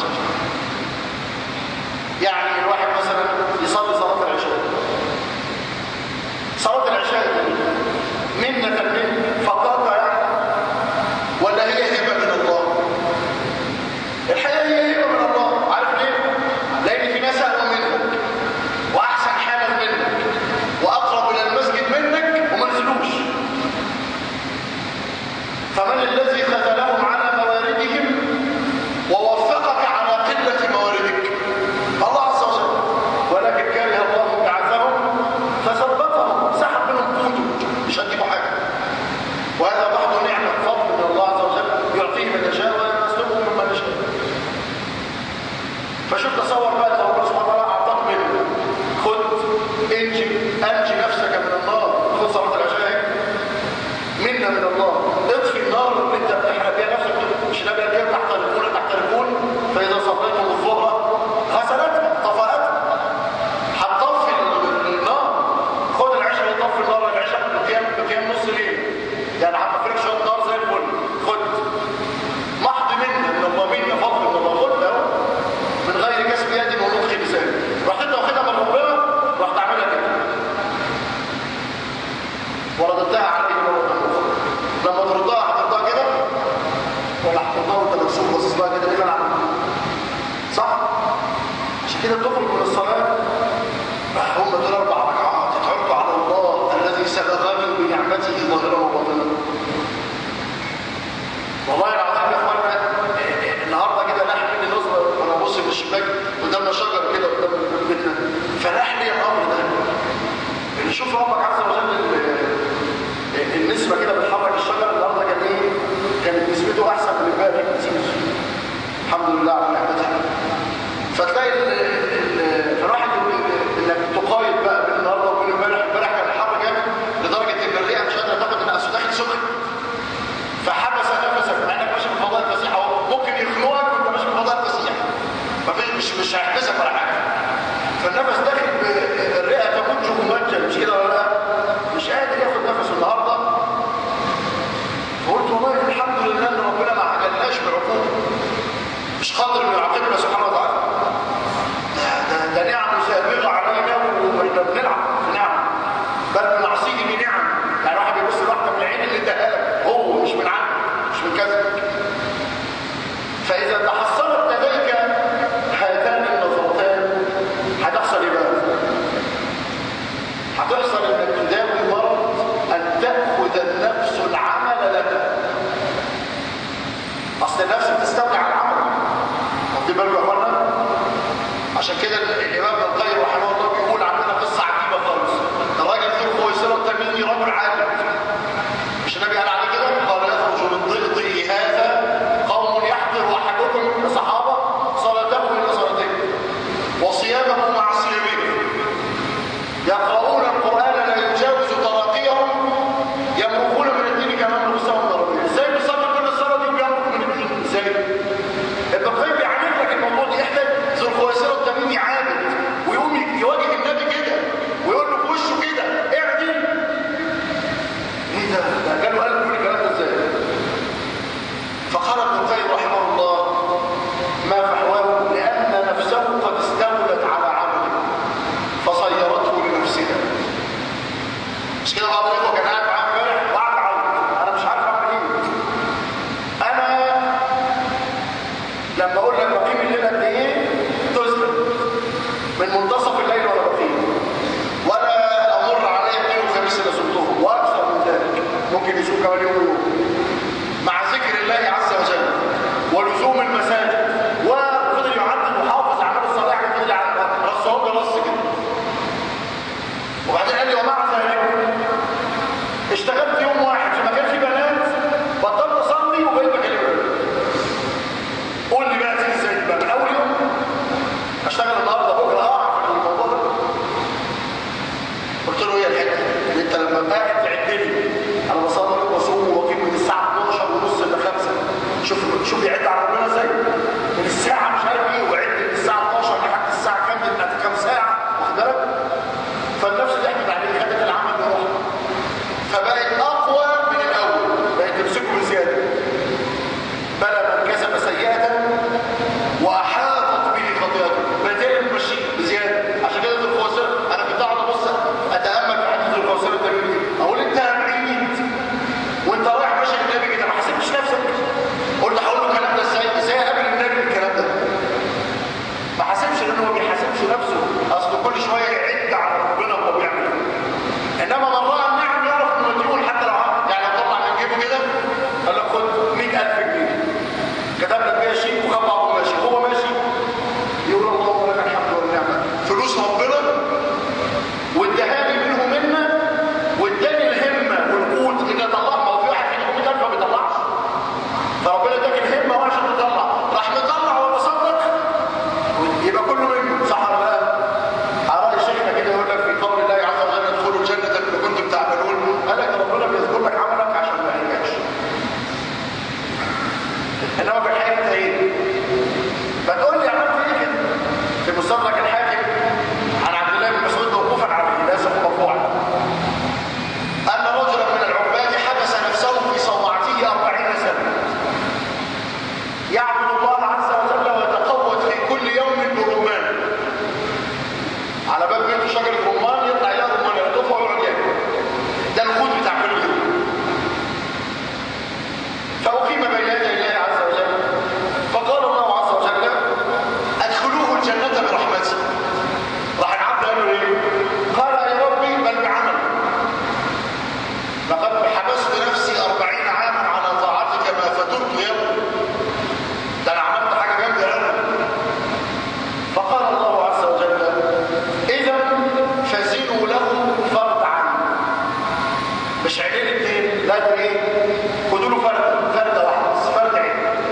يعني الواحد مثلا يصلي صلاه العشاء صلاه العشاء دي منة منه فقط يعني ولا هي هبه من الله الحقيقه هي هبه من الله عارف ليه لان في ناس اقوى منك واحسن حالا منك واقرب الى المسجد منك وما نزلوش فمن الذي خذلهم على مواردهم ووفقك على قله مواردك الله عز وجل ولكن كره الله بعثهم فثبتهم سحب منهم قوته مش هتجيبوا حاجه وهذا بعض نعمه فضل من الله عز وجل يعطيه من يشاء ويسلبه ممن يشاء فشوف تصور بقى لو ربنا سبحانه وتعالى اعطاك منه خد انجي انجي نفسك من النار خد صلاه العشاء منا من الله اطفي النار اللي انت بتحرق بيها نفسك مش نبي بيها تحترقون تحترقون فاذا صليتم الظهر غسلتها طفأتها هتطفي النار خد العشاء وطفي النار العشاء بقيام بقيام نص ليل يعني هتفرق شويه نار زي الفل خد محض منا من الله منا فضل من الله خد ده من غير كسب يد ونطق لسان رحت انت واخدها من ربنا رحت عاملها كده ورددتها عليه مرة أخرى لما تردها هتردها كده ولا هتردها وانت مكسوف باصص لها كده كده انا عملت صح؟ عشان كده بتخرج من الصلاة هم دول أربع ركعات يتعرضوا على الله الذي سبقني بنعمته ظاهرا وباطنا والله العظيم يا اخوانا النهارده كده نحن اللي نظره وانا ببص من الشباك قدامنا شجر كده قدام بيتنا فلاح لي الامر ده اللي شوف ربك عز وجل ال- النسبه كده بتحرك الشجر النهارده كان ايه؟ كانت نسبته احسن من امبارح كتير الحمد لله على نعمتها فتلاقي ال- ال- فالواحد ال- انك تقايد بقى بين النهارده وبين امبارح امبارح كان الحر جامد لدرجه ان الرئه مش قادره تاخد ان اصل داخل سخن فحبس نفسك مع انك ماشي في فضاء الفسيح اهو ممكن يخنقك وانت ماشي في فضاء الفسيح مفيش مش مش هيحبسك ولا حاجه فالنفس داخل ب- الرئه تمجه ممجل مش كده ولا لا مش قادر ياخد نفسه النهارده فقلت والله الحمد لله ان ربنا ما عجلناش بعقوبه مش قادر انه يعاقبنا سبحانه وتعالى ده, ده, ده نعم سابقه علينا واحنا بنلعب في نعم بل بنعصيه بنعم يعني واحد بيبص لواحده من العين اللي اداها لك هو مش من عنك مش من كذبك فاذا تحصلت لديك هاتان النظرتان هتحصل ايه بقى؟ هتحصل انك تداوي المرض ان تاخذ النفس العمل لك اصل النفس بتستودع العمل واخدين بالكم يا اخوانا عشان كده الامام ابن القيم رحمه الله بيقول عندنا قصه عجيبه خالص الراجل ذو خويصره التميمي رجل عادي كده بعض الاخوه كان قاعد معايا امبارح وقعد يعيط انا مش عارف اعمل ايه انا لما اقول لك بقيم الليل قد ايه تسلم من منتصف الليل ولا بقيم ولا امر علي اثنين وخميس اللي صمتهم واكثر من ذلك ممكن يصوم كمان يوم ويوم مع ذكر الله عز وجل ولزوم المساجد وفضل يعدل وحافظ اعمال الصالحه فضل يعدل رصهم لي رص كده وبعدين قال لي ومع ذلك اشتغلت يوم واحد في مكان فيه بنات بطلت اصلي وبقيت بكلمهم قول لي بقى تيجي ازاي بقى من اول يوم اشتغل النهارده بكره اقع في الموضوع ده قلت له هي الحته ان انت لما قاعد تعد لي انا بصلي وبصوم واقيم من الساعه 12 ونص ل 5 شوف شوف يعد على ربنا ازاي من الساعه مش عارف ايه وعد من الساعه 12 لحد الساعه كام دي كام ساعه واخد بالك فالنفس ضحكت عليه خدت العمل بروحها فبقت اقوى من الاول بقت تمسكه بزياده بلى من كسب سيئه واحاطت به خطيئته بقت هي اللي بتمشيه بزياده عشان كده ذو الخواسر انا كنت اقعد ابص اتامل في حديث ذو الخواسر الترمذي اقول انت بعيد وانت رايح ماشي النبي كده ما حسبتش نفسك قلت هقول له الكلام ده ازاي ازاي اقابل النبي بالكلام ده ما حاسبش لانه ما بيحاسبش نفسه اصل كل شويه يعد على ربنا وهو بيعمل ايه انما من راى النعم يعرف انه مديون حتى لو عمل يعني لو طلع من جيبه كده قال لك خد 100000 جنيه كتب لك بيها شيك وخد بعضه ماشي هو ماشي يقول اللهم لك الحمد والنعمه فلوس ربنا واداها لي منه منا واداني الهمه والقوت ان اطلع ما هو في واحد فينا 100000 ما بيطلعش فربنا اداك الهمه وعشان تطلع راح مطلع ولا صدق يبقى كله منه صح ولا لا؟ على شيخنا كده يقول لك في قول الله عز وجل ادخلوا الجنه بما كنتم تعملون قال لك ربنا بيذكر لك عملك عشان ما يهلكش انما في الحقيقه انت ايه؟ فتقول لي عملت ايه كده؟ في مستدرك الحاكم عن عبد الله بن مسعود موقوفا عليه لا يصح مرفوعا ان رجلا من العباد حبس نفسه في صومعته أربعين سنه يعبد الله عز وجل ويتقوت في كل يوم برمان على باب بيته شجره رمان يطلع يا رمان يقطفها ويقعد ياكل ده الخوت بتاع كل يوم فأقيم بين يدي الله عز وجل فقال الله عز وجل ادخلوه الجنة برحمتي راح العبد قال له ايه؟ قال يا ربي بل بعمل لقد حبست نفسي أربعين عاما على طاعتك ما فترت يوم ده انا عملت حاجة جامدة قوي فقال الله عز وجل اذا فزنوا له فرد عين مش عينين اتنين لا ده ايه خدوا له فرد فرده واحده بس فرد عين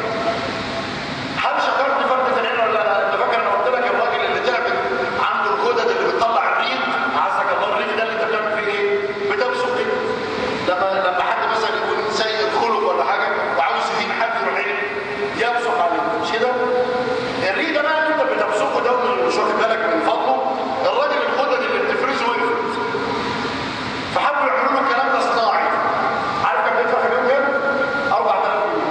هل شكرت فرده العين ولا لا انت فاكر انا قلت لك الراجل اللي تعبت عنده الغدد اللي بتطلع الريق عزك الله الريق ده اللي انت بتعمل فيه ايه بتبصق كده لما لما حد مثلا يكون سيء خلق ولا حاجه وعاوز يهين حد يروح ايه يبصق عليه مش كده الريق ده بقى اللي انت بتبصقه ده مش واخد بالك من فضله الراجل الغدد اللي بتفرزه وقفت فحبوا يعملوا له الكلام ده صناعي عارف كان بيدفع في اليوم كام؟ 4000 جنيه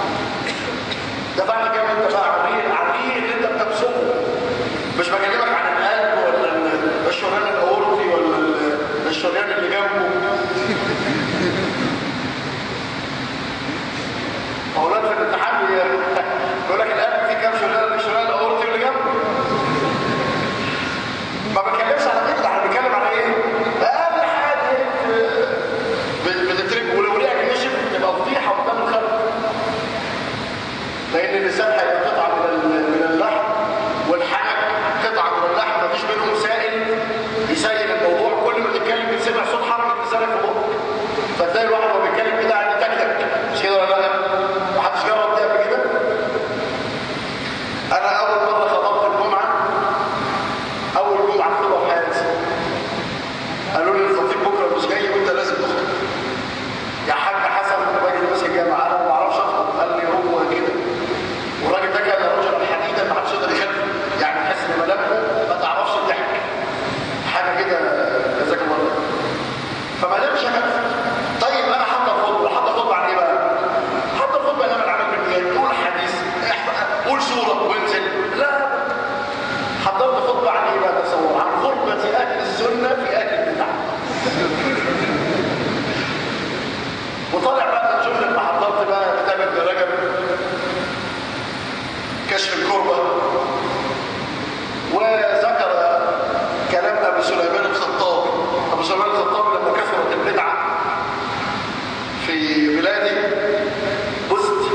دفعت كام انت بقى على الريق على الريق اللي انت بتبصقه مش بكلمك عن القلب ولا ال- الشريان الاورطي ولا ال- الشريان اللي جنبه اولاد في الامتحان بي- بيقول لك القلب فيه كام شريان الشريان الاورطي اللي جنبه ما بتكلمش على كده احنا بنتكلم على ايه؟ اقل حاجه بت- بتترك ولو ريقك نشف تبقى فضيحه قدام الخلق لان اللسان هيبقى قطعه من ال- من اللحم والحنك قطعه من اللحم مفيش بينهم سائل يسيل الموضوع كل ما تتكلم بتسمع صوت حركه لسانك في بقك فتلاقي الواحد وهو بيتكلم كده قاعد يتكتك مش كده ولا لا؟ محدش جرب ده قبل كده؟ انا اول مره خطبت الجمعه اول جمعه اخطبها في حياتي قالوا لي الخطيب بكره مش جاي وانت لازم تخطب يا حاج حسن الراجل ماسك الجامعه انا ما بعرفش اخطب قال لي هو كده والراجل ده كان رجل حديدا ما حدش يقدر يخلفه يعني تحس ان ملامحه ما تعرفش الضحك حاجه كده جزاك الله خير فما دامش هخلف طيب انا حاطط خطبه حاطط خطبه عن ايه بقى؟ حاطط خطبه انما العمل بالنيات قول حديث احفظ- قول سوره وانزل لا حضرت خطبه عن ايه بقى تصور عن غربه اهل السنه في اهل البدع كشف الكربة وذكر كلام أبي سليمان الخطابي أبو سليمان الخطابي لما كثرت البدعة في بلاده بست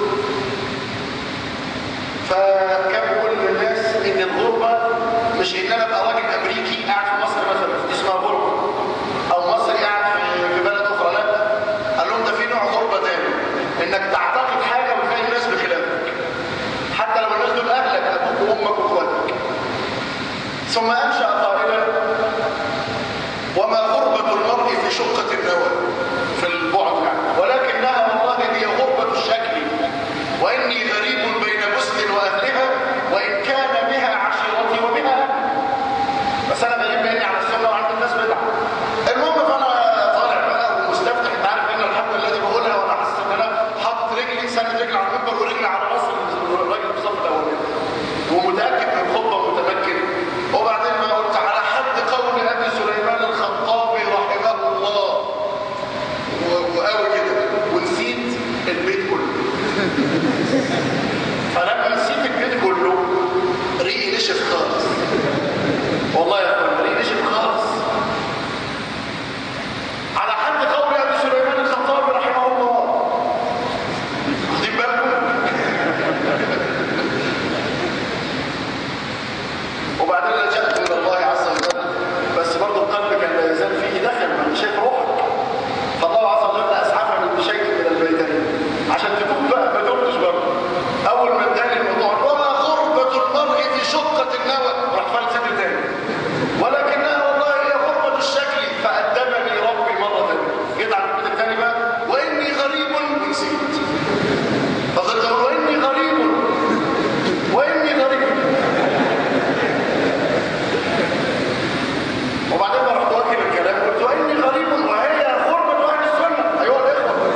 فكان بيقول للناس ان الغربة مش ان انا ابقى راجل امريكي قاعد في مصر مثلا دي اسمها غربة او مصري قاعد في في بلد اخرى لا قال لهم ده في نوع غربة تاني انك تعتقد حاجة وتلاقي الناس بخلافك حتى لو الناس دول اهلك ابوك وامك واخواتك ثم انشا قائلا وما غربة المرء في شقة النوى في البعد يعني ولكنها والله هي غربة الشكل وإني غريب بين مسلم وأهلها وإن كان بها عشيرتي وبها أهلي بس أنا غريب بيني على السنة وعند الناس بدعة المهم فأنا طالع بقى ومستفتح أنت عارف إن الحمد لله دي بقولها وأنا حاسس إن أنا حاطط رجلي سند رجلي على المنبر ورجلي على راس الراجل في الصف الأولاني ومتأكد من الخطبة ومتمكن وبعدين ما قلت على حد قول أبي سليمان الخطابي رحمه الله و- وقوي كده ونسيت البيت كله فلما نسيت البيت كله ريقي نشف خالص والله يا اخوان ريقي نشف خالص على حد قول ابي سليمان الخطابي رحمه الله واخدين بالكم وبعدين لجأت الى الله عز وجل بس برضه القلب كان لا يزال فيه دخل ما أنت شايف روحك فالله عز وجل اسعفني بشيء من البيتين عشان تكون بقى ما تقولش برضه اول ما اداني الموضوع وما غربة المرء في شقة النوى راح فالت صدري تاني ولكنها والله هي غربة الشكل فأدبني ربي مرة تانية جيت على البيت التاني بقى وإني غريب ونسيت فضلت أقول وإني غريب وإني غريب وبعدين بقى رحت واكل الكلام قلت وإني غريب وهي غربة أهل السنة أيها الإخوة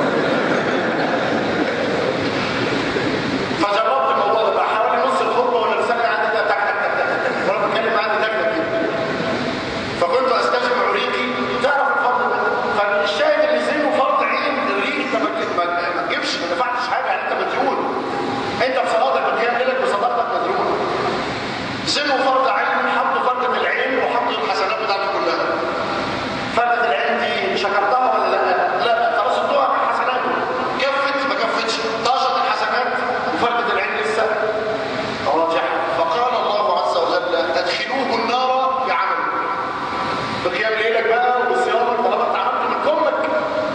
فجربت الموضوع ده بقى حوالي نص الخطبه وانا لساني قاعد تك تك تك تك تك وانا بتكلم قاعد تك تك كده فكنت استجمع ريقي تعرف الفرض ده فالشاهد اللي زيه فرض عين الريق انت ما تجيب- ما ما تجيبش ما دفعتش حاجه يعني انت مديون انت بصلاتك بتجيب لك بصلاتك مديون زيه فرض عين حط فردة العين وحط الحسنات بتاعته كلها فردة العين دي شكرتها ولا لا؟ لا خلاص ادوها من حسناته كفت ما كفتش طاشت الحسنات وفردة العين لسه راجعة فقال الله عز وجل ادخلوه النار بعمل بقيام ليلك بقى وصيامك طالما انت عملت من كمك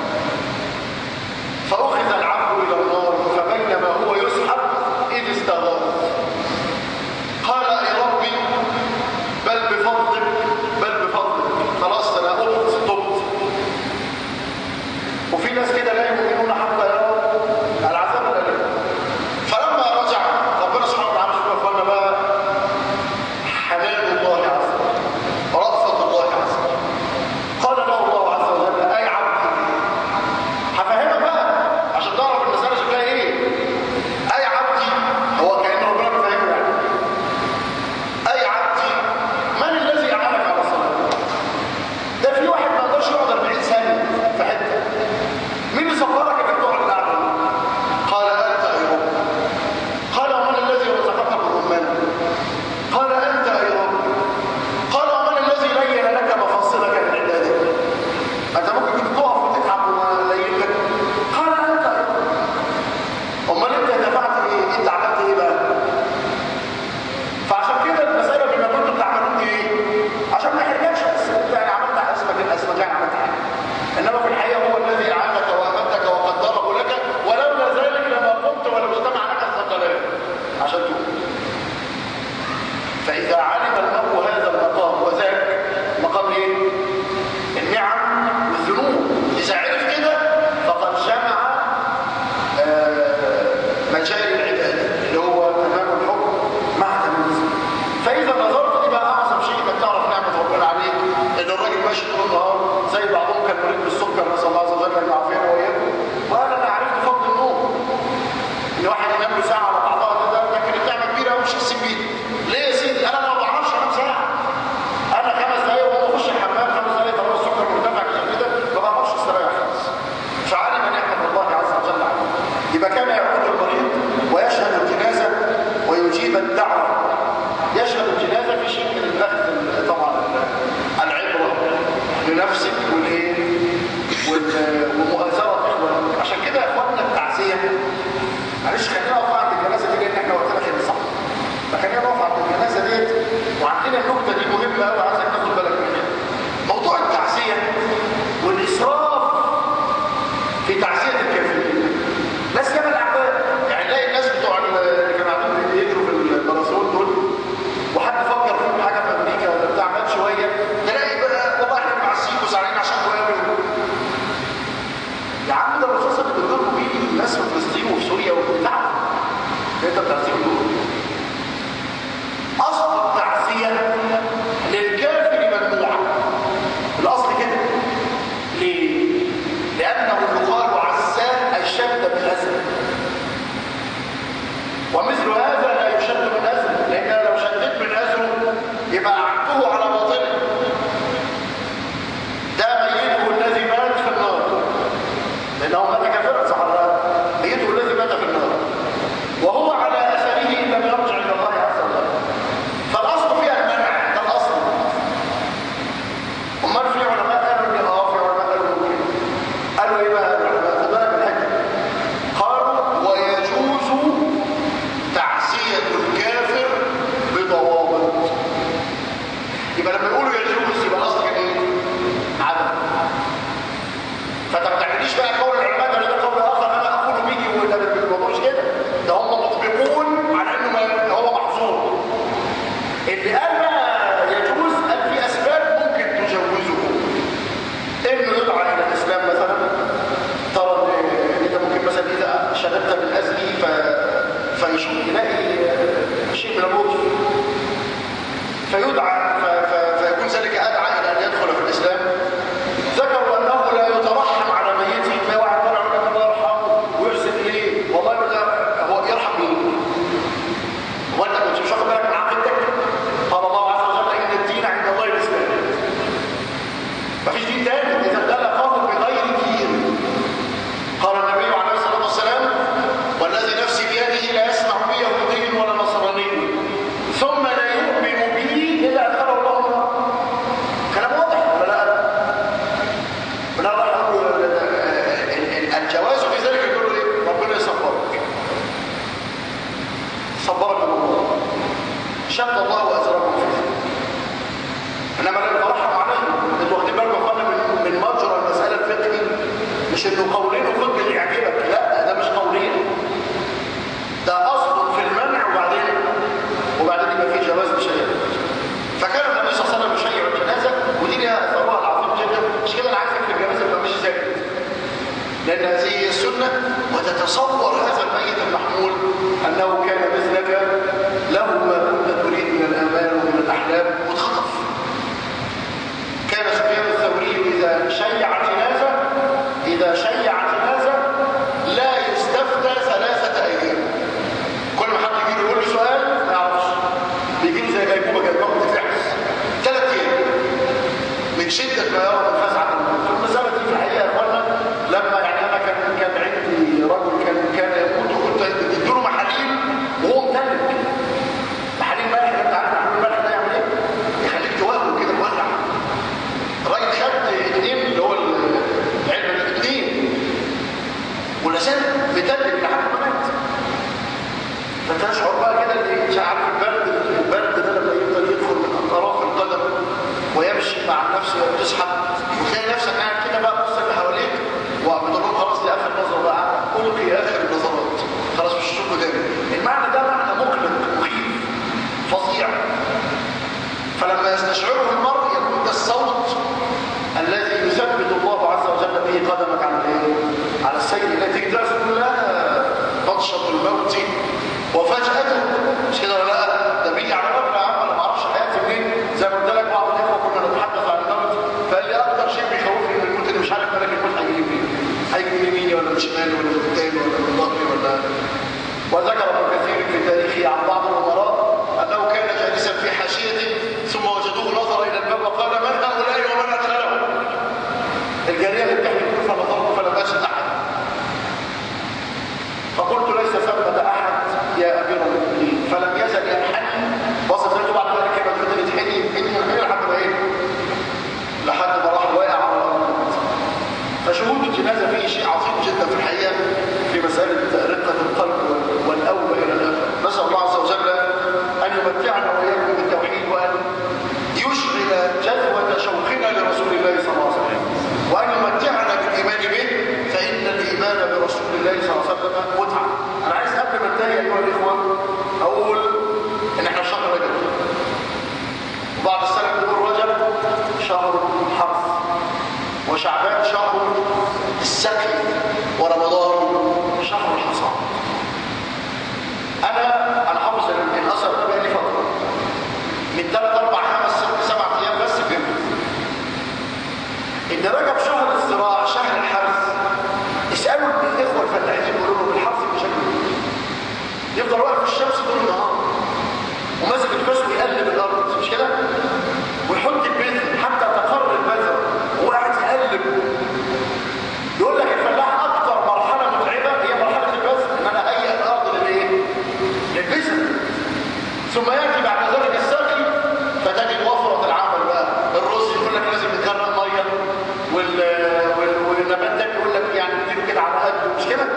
فأخذ العبد إلى النار فبينما هو يسحب إذ استغاث قال يا ربي بل بفضلك بل بفضلك خلاص انا قلت تبت وفي ناس كده لا يؤمنون حتى يروا العذاب الاليم فلما رجع ربنا سبحانه وتعالى شوف يا اخوانا بقى حنان الله عز وجل رأفة الله عز وجل قال له الله عز وجل اي عبدي هفهمك بقى عشان تعرف المسألة شكلها ايه اي عبدي هو كأن ربنا بيفهمه يعني أي عبدي من الذي أعانك على الصلاة؟ ده في واحد ما يقدرش يقعد 40 ثانية في حتة مين ومؤازره اخوانك عشان كده يا اخواننا التعزيه معلش خلينا نقف عند الجنازه دي لان احنا وقتنا كده صح فخلينا نقف عند الجنازه ديت وعندنا النكته دي مهمه قوي عايزك تاخد بالك منها موضوع التعزيه والاسراف في تعزيه الكافرين ناس جبل اعداء يعني نلاقي الناس بتوع اللي كانوا قاعدين بيجروا في الباراسول دول وحد فكر فيهم حاجه في امريكا ولا بتاع مات شويه تلاقي بقى والله احنا معسين وزعلانين عشان قوي يا عم ده الرصاص اللي بيضربوا بيه الناس في فلسطين وفي سوريا وبتاع انت بتعزيه دول اصل التعزيه للكافر ممنوعه الاصل كده ليه؟ لانه يقال عساه اي شد بالاسد ومثل هذا لا يشد من أزره لأن لو شددت من أزره يبقى أعنته على باطله ده ميته الذي مات في النار لأنه مات كافرا صح ولا لا؟ ميته الذي مات في النار وهو على أثره لم يرجع إلى الله عز وجل فالأصل فيها المنع ده الأصل أمال في علماء قالوا إن آه في علماء قالوا ممكن قالوا إيه بقى العلماء خد بالك من الحته قالوا ويجوز تعزية الكافر بضوابط يبقى لما يقولوا يجوز يبقى الأصل كان إيه؟ عدم فأنت ما تعمليش بقى قول العلماء ده ده قول آخر أنا أقول به ولا الموضوع مش كده ده هم مطبقون على إنه ما هو محظور اللي قال بقى يجوز قال في أسباب ممكن تجوزه إنه يدعى إلى الإسلام مثلا ترى إن أنت ممكن مثلا إذا شددت بالأزل ف... فيشوف يلاقي شيء من اللطف فيدعى ف... ف... فيكون ذلك أدعى إلى أن يدخل في الإسلام ذكروا أنه لا يترحم على ميته ما واحد طلع يقول لك الله يرحمه ويحسن إليه والله يقول ده هو يرحم مين؟ هو أنت كنت مش واخد بالك من عقيدتك؟ قال الله عز وجل إن الدين عند الله الإسلام مفيش دين تاني إذا ده لقاه بغير دين قال النبي عليه الصلاة والسلام والذي نفسي بيده لا يسمع بي يهودي ولا نصراني ثم لا يؤمن بي إلا أدخله الله النار كلام واضح ولا لا؟ من الله يقول الجواز في ذلك يقول ايه؟ ربنا يصبرك صبرك الله شد الله أزركم في ذلك انما لا نترحم عليه انتوا واخدين بالكم يا اخوانا من من مجرى المساله الفقهي مش انه قولين وخد اللي يعجبك لا ده مش قولين ده اصل في المنع وبعدين وبعدين يبقى في جواز بشريعه فكان النبي صلى الله عليه وسلم يشيع الجنازه ودي ليها اثرها العظيم جدا مش كده انا عارف فكر الجنازه يبقى مش زي لان هذه هي السنه وتتصور هذا الميت المحمول انه كان مثلك له ما كنت تريد من الامال ومن الاحلام واتخطف كان سفيان الثوري إذا شيع جنازة إذا شيع جنازة لا يستفتى ثلاثة أيام كل ما حد يجي له يقول له سؤال ما يعرفش بيجي له زي غيبوبة جايبه بتتفحص ثلاث أيام من شدة ما يرى من فزع المسألة دي في الحقيقة يا إخوانا لما يعني أنا كان كان عندي رجل كان كان يموت وكنت اديله محاليل وهو متلج محاليل ملح انت عارف محاليل الملح ده يعمل ايه؟ يخليك توهق كده مولع الراجل خد اثنين اللي هو علم الاثنين واللسان متلج لحد ما مات فتشعر بقى كده ان مش عارف البرد البرد ده لما يفضل يدخل من اطراف القدم ويمشي مع نفسه وتسحب وتلاقي فيه شيء عظيم جدا في الحقيقة في مسألة رقة القلب والأوبة إلى الآخر نسأل الله عز وجل أن يمتعنا وإياكم بالتوحيد وأن يشغل جذوة شوقنا لرسول الله صلى الله عليه وسلم وأن يمتعنا بالإيمان به فإن الإيمان برسول الله صلى الله عليه وسلم متعة أنا عايز قبل ما انتهي أيها الإخوة أقول إن إحنا في شهر رجب وبعض السلف يقول رجب شهر الحرث وشعبان شهر السقي ورمضان شهر الحصاد انا انا حافظ الاثر ده بقالي فتره من ثلاث اربع خمس ست سبع ايام بس فهمت ان رجب شهر الزراعه شهر الحرث اسالوا الاخوه الفلاحين يقولوا لهم الحرث بشكل يفضل واقف في الشمس طول النهار وماسك الفاس ويقلب الارض مش كده ويحط البذر حتى تقر البذر وقاعد يقلب يقول لك الفلاح اكتر مرحله متعبه هي مرحله البذر ان انا اهيئ الارض للايه للبذر ثم ياتي بعد ذلك السقي فتجد وفره العمل بقى الرز يقول لك لازم يتجرب ميه وال... وال... والنبات ده يقول لك يعني اديله كده على قده مش كده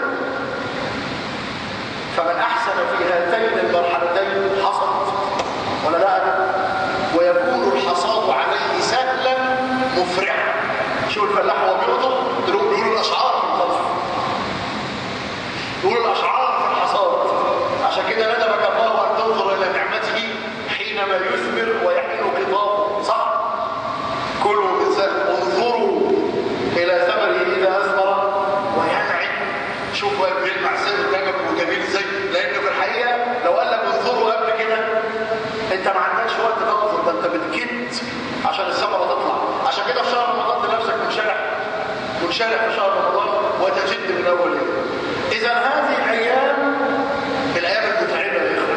فمن احسن في هاتين المرحلتين حصد ولا لا ويكون الحصاد عليه سهلا مفرعا شوف الفلاح وهو بيقطر تلاقوا بيقولوا الاشعار في القطف يقولوا الاشعار في الحصاد عشان كده ندبك الله ان تنظر الى نعمته حينما يثمر ويحين خطابه صح كلوا من ذلك انظروا الى ثمره اذا اثمر وينعم شوفوا بيلمع ازاي قدامك وجميل ازاي لانه في الحقيقه لو قال لك انظروا قبل كده انت ما عندكش وقت تنظر ده انت بتكت عشان الثمره تطلع عشان كده في شهر رمضان لنفسك منشرح منشرح في شهر رمضان وتجد من اول يوم اذا هذه الايام الايام المتعبه يا اخوان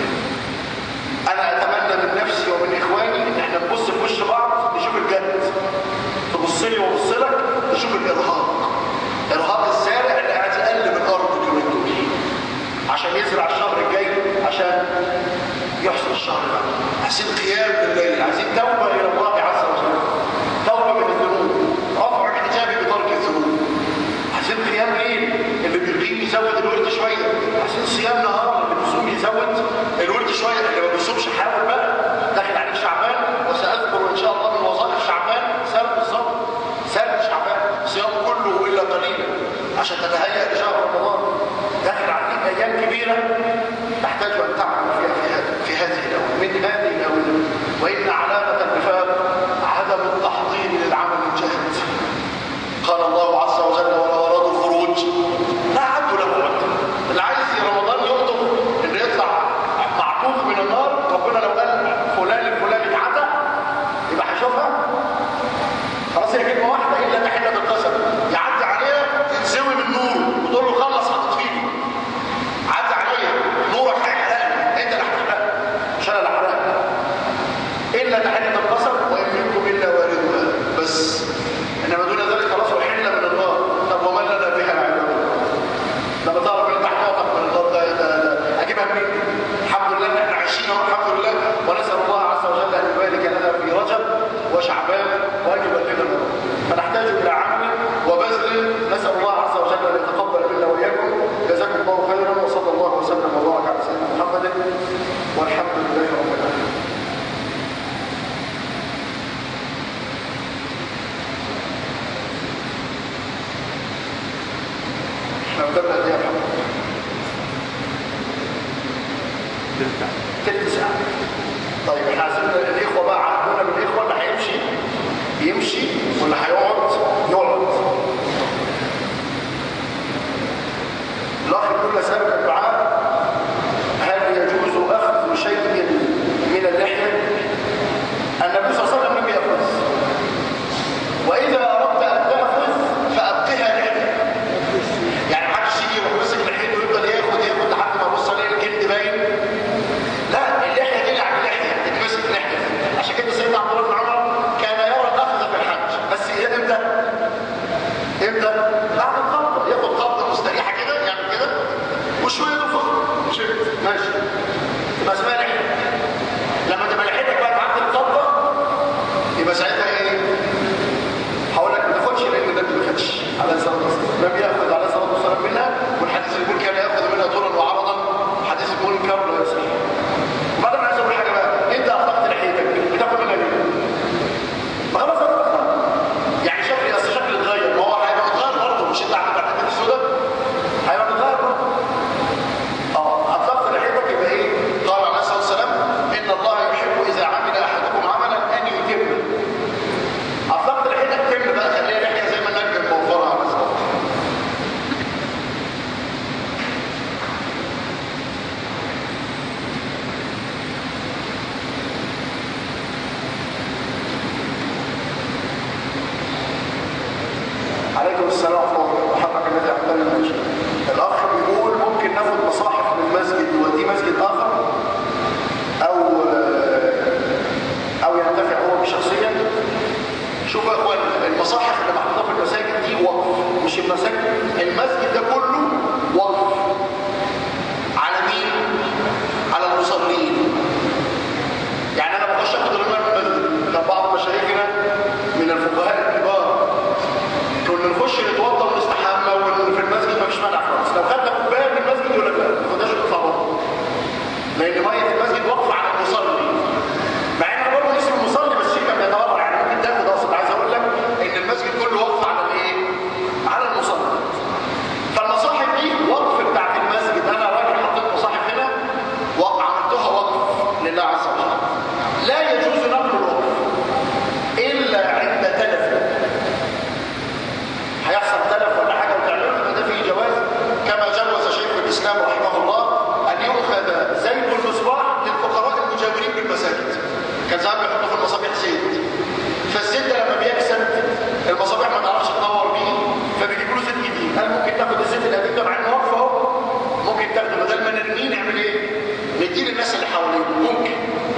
انا اتمنى من نفسي ومن اخواني ان احنا نبص في وش بعض نشوف الجد تبص لي وابص لك نشوف الارهاق ارهاق الزارع اللي قاعد يقلب الارض اليومين دول عشان يزرع الشهر الجاي عشان يحصل الشهر بعد عايزين قيام بالليل عايزين توبه الى الله عز وجل توبه من الذنوب رفع الحجاب بترك الذنوب عايزين قيام ليل اللي بيقيم يزود الورد شويه عايزين صيام نهار اللي بيصوم يزود الورد شويه اللي ما بيصومش حاول بقى داخل عليك شعبان وساذكر ان شاء الله من وظائف شعبان سرد الصبر سرد شعبان صيام كله الا قليلا عشان تتهيأ لشهر رمضان داخل عليك ايام كبيره تحتاج ان تعمل فيها في هذه في هذه الاونه من هذه الاونه وان علامه النفاق عدم التحضير للعمل الجاد قال الله عز وجل ولو ارادوا الخروج لا عدوا له عدة اللي عايز رمضان يخطب انه يطلع معكوف من النار ربنا لو قال فلان الفلان اتعدى يبقى هيشوفها خلاص هي كلمه واحده الا تحله بالقسم يعدي عليها تنزوي من نور وتقول له خلص هتطفيني عدي عليا نورك هيحرقني انت اللي هتحرقني مش انا اللي هحرقك الا تحله القسم وان منكم الا واردها بس انما دون ذلك خلاص وحل من النار طب ومن لنا بها العلم لما تعرف ان تحت وقت من النار ده, ده, ده اجيبها منين الحمد لله ان احنا عايشين اهو الحمد لله ونسال الله عز وجل ان يبارك لنا في رجب وشعبان وان يبلغنا فنحتاج الى عمل وبذل نسال الله عز وجل ان يتقبل منا واياكم جزاكم الله خيرا وصلى الله وسلم وبارك على سيدنا محمد والحمد لله رب العالمين احنا قدامنا قد ايه يا محمد؟ تلت ساعة طيب احنا عايزين الاخوة بقى عندنا من الاخوة اللي هيمشي يمشي واللي هيقعد يقعد الاخ يقول سابق الدعاء هل يجوز اخذ شيء من اللحية النبي صلى الله عليه وسلم لم يأخذ واذا اردت ان تأخذ فابقها لحية يعني ما حدش يجي يروح ماسك لحيته ويفضل ياخد ياخد لحد ما يبص عليه الجلد باين لا اللحيه دي يعني لحيه تتمسك لحيه عشان كده سيدنا عبد الله بن عمر كان يرى الاخذ في الحج بس امتى؟ امتى؟ بعد القبضه ياخد قبضه مستريحه كده يعمل كده وشويه يفضل شفت ماشي تبقى اسمها لحيه لما تبقى لحيتك بقى تعدي القبضه يبقى ساعتها ايه؟ هقول لك ما تاخدش لان ده ما خدش على الصلاه تمام ماشي الاخ بيقول ممكن ناخد مصاحف من مسجد ودي مسجد اخر او او ينتفع هو شخصيا شوف يا اخوان المصاحف اللي محطوطه في المساجد دي وقف مش المساجد المسجد ده كله وقف على مين على المصلين يعني انا بخش اخد الامام من المسجد كان بعض مشايخنا من الفقهاء الكبار كنا نخش نتوضا ونستحمى وفي المسجد مفيش مانع خالص لو خدنا كوبايه من المسجد يقول لك لا ما تاخدهاش وتطلع بره لان ميه المسجد واقفه على المصلي مع ان برضه اسم المصلي بس شيء كان بيتوضا يعني ممكن تاخد اقصد عايز اقول لك ان المسجد كله واقف على الايه؟ على المصلي فالمصاحف دي وقف بتاعت المسجد انا راجل حطيت مصاحف هنا وعملتها وقف لله عز وجل لا يجوز نقل الوقف الا عند تلف هيحصل تلف ولا حاجه وتعمله يبقى ده فيه جواز كما جوز شيخ الاسلام رحمه الله ان يؤخذ زيت المصباح للفقراء المجاورين بالمساجد كان زمان بيحطوا في المصابيح زيت فالزيت ده لما بيكسب المصابيح ما تعرفش تنور بيه فبيجيبوا له زيت جديد قال ممكن تاخد الزيت القديم ده مع انه واقف اهو ممكن تاخده بدل ما نرميه نعمل ايه؟ نديه للناس اللي حواليه ممكن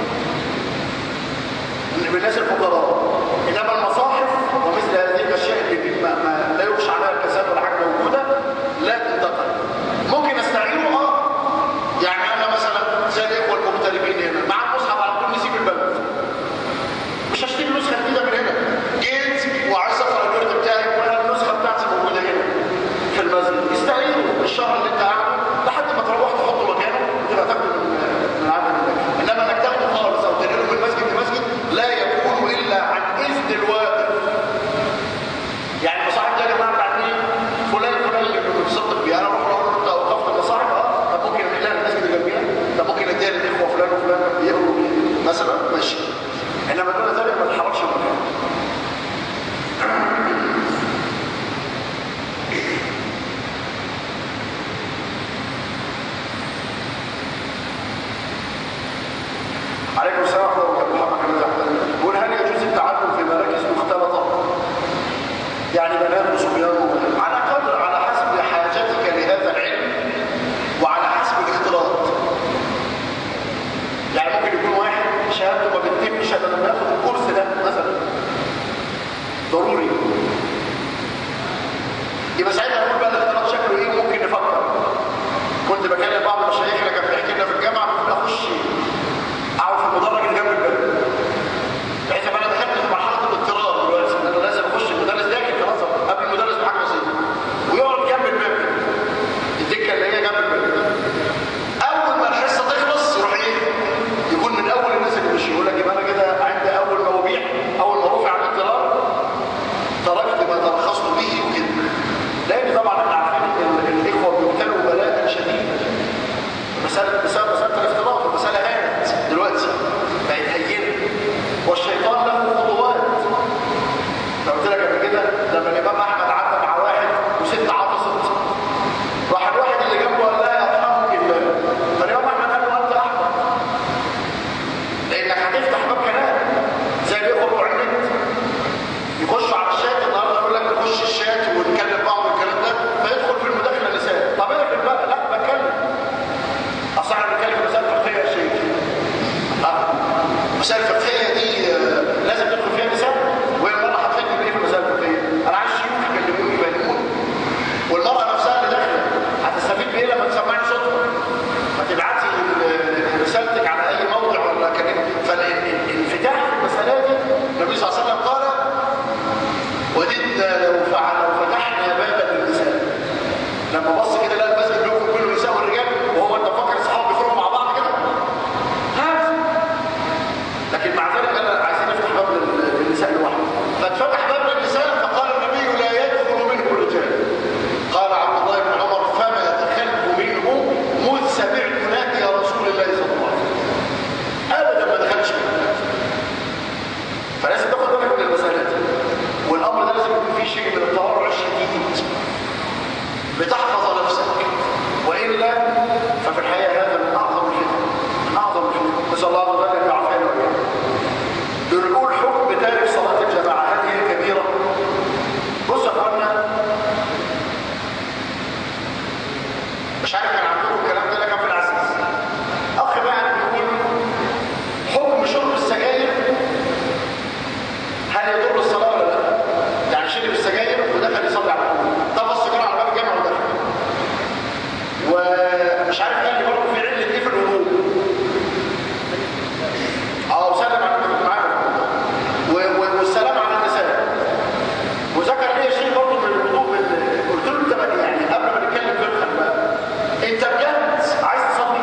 بالناس الفقراء انما المصاحف ومثل هذه الاشياء اللي ما, ما لا يخشى عليها الكساد ولا حاجه موجوده لا تنتقل ممكن استعيره اه يعني انا مثلا زي الاخوه المغتربين هنا مع المصحف على طول نسيب البلد مش هشتري نسخه جديده من هنا جيت وعايز اقرا الورد بتاعي وانا النسخه بتاعتي موجوده هنا في المسجد استعيره الشهر اللي انت قاعده لحد ما تروح تحطه مكانه وتبقى تاخده من من عدد المكان انما انك تاخده خالص او تنقله من مسجد لمسجد لا يكون الا عن اذن الواقف يعني المصاحف دي يا جماعه بتاعت مين؟ فلان فلان اللي بيتصدق بيها انا اروح اقول له انت اوقفت المصاحف اه طب ممكن انقلها للمسجد اللي جنبيها طب ممكن اديها للاخوه فلان وفلان يقروا مثلا ماشي انما دون ذلك ما تحركش المكان عليكم السلام ورحمه الله وبركاته يقول هل يجوز التعلم في مراكز مختلطه يعني بنات وصبيان على قدر على حسب حاجتك لهذا العلم وعلى حسب الاختلاط يعني ممكن يكون واحد شهادته ما بتتمش الا لما ياخد الكورس ده مثلا ضروري يبقى ساعتها نقول بقى الاختلاط شكله ايه ممكن نفكر كنت بكلم بعض مشايخنا كان بيحكي لنا في الجامعه كنت اخش اقعد في المدرج اللي جنب الباب بحيث ان انا دخلت في مرحله الاضطرار دلوقتي ان انا لازم اخش المدرس داخل خلاص قبل المدرس بحاجه بسيطه ويقعد جنب الباب الدكه اللي هي جنب الباب اول ما الحصه تخلص يروح ايه يكون من اول الناس اللي مشي يقول لك يبقى انا كده عندي اول ما مبيح اول ما رفع الاضطرار تركت ما ترخصت به وكده لان طبعا احنا عارفين ان الاخوه بيبتلوا بلاء شديدا مش عارف كان عندكم الكلام ده لكن في العزيز اخ بقى بيقول حكم شرب السجاير هل يضر الصلاه ولا لا يعني شرب السجاير ودخل يصلي على طول طب السجاره على باب الجامع ودخل ومش عارف قال لي برضه في عله ايه في الوضوء اه وسلم على اللي كنت معاه و- و- والسلام على النساء وذكر لي شيء برضه من الوضوء بال- قلت له انت بقى يعني قبل ما نتكلم فقها بقى انت بجد عايز تصلي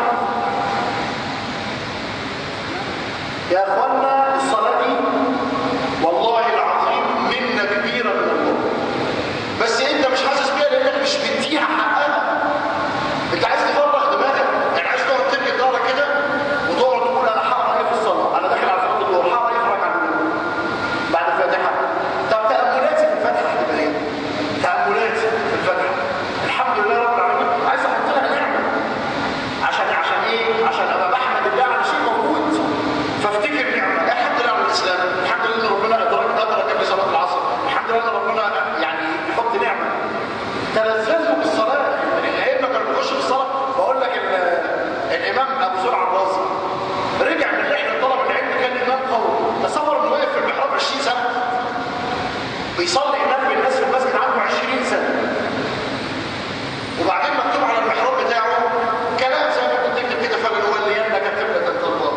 يا اخوانا الصلاه دي والله العظيم منه كبيره من الله بس انت مش حاسس بيها لانك مش مديها حقها انت عايز تفرغ دماغك يعني عايز تقعد تركب ظهرك كده وتقعد تقول انا هقرا ايه في الصلاه انا داخل على صلاه الظهر هقرا ايه في ركعه الأولى بعد الفاتحه طب تاملاتي في الفاتحه هتبقى ايه؟ تاملاتي في الفاتحه الحمد لله رب العالمين عايز احط لها نعمه عشان عشان ايه؟ عشان ابقى بحمد الله على شيء موجود فافتكر نعمه الحمد لله على الاسلام الحمد لله ان ربنا ادرك ادرك قبل صلاه العصر الحمد لله ان ربنا يعني يحط نعمه تلذذوا بالصلاه الائمه كانوا بيخشوا في الصلاه بقول لك ال- الامام ابو زرع الرازي رجع من رحله طلب العلم كان امام قوي تصور انه واقف في المحراب 20 سنه بيصلي امام بالناس في المسجد عنده 20 سنه وبعدين مكتوب على المحراب بتاعه كلام زي ما كنت تكتب كده فلنولينك قبلة ترضاها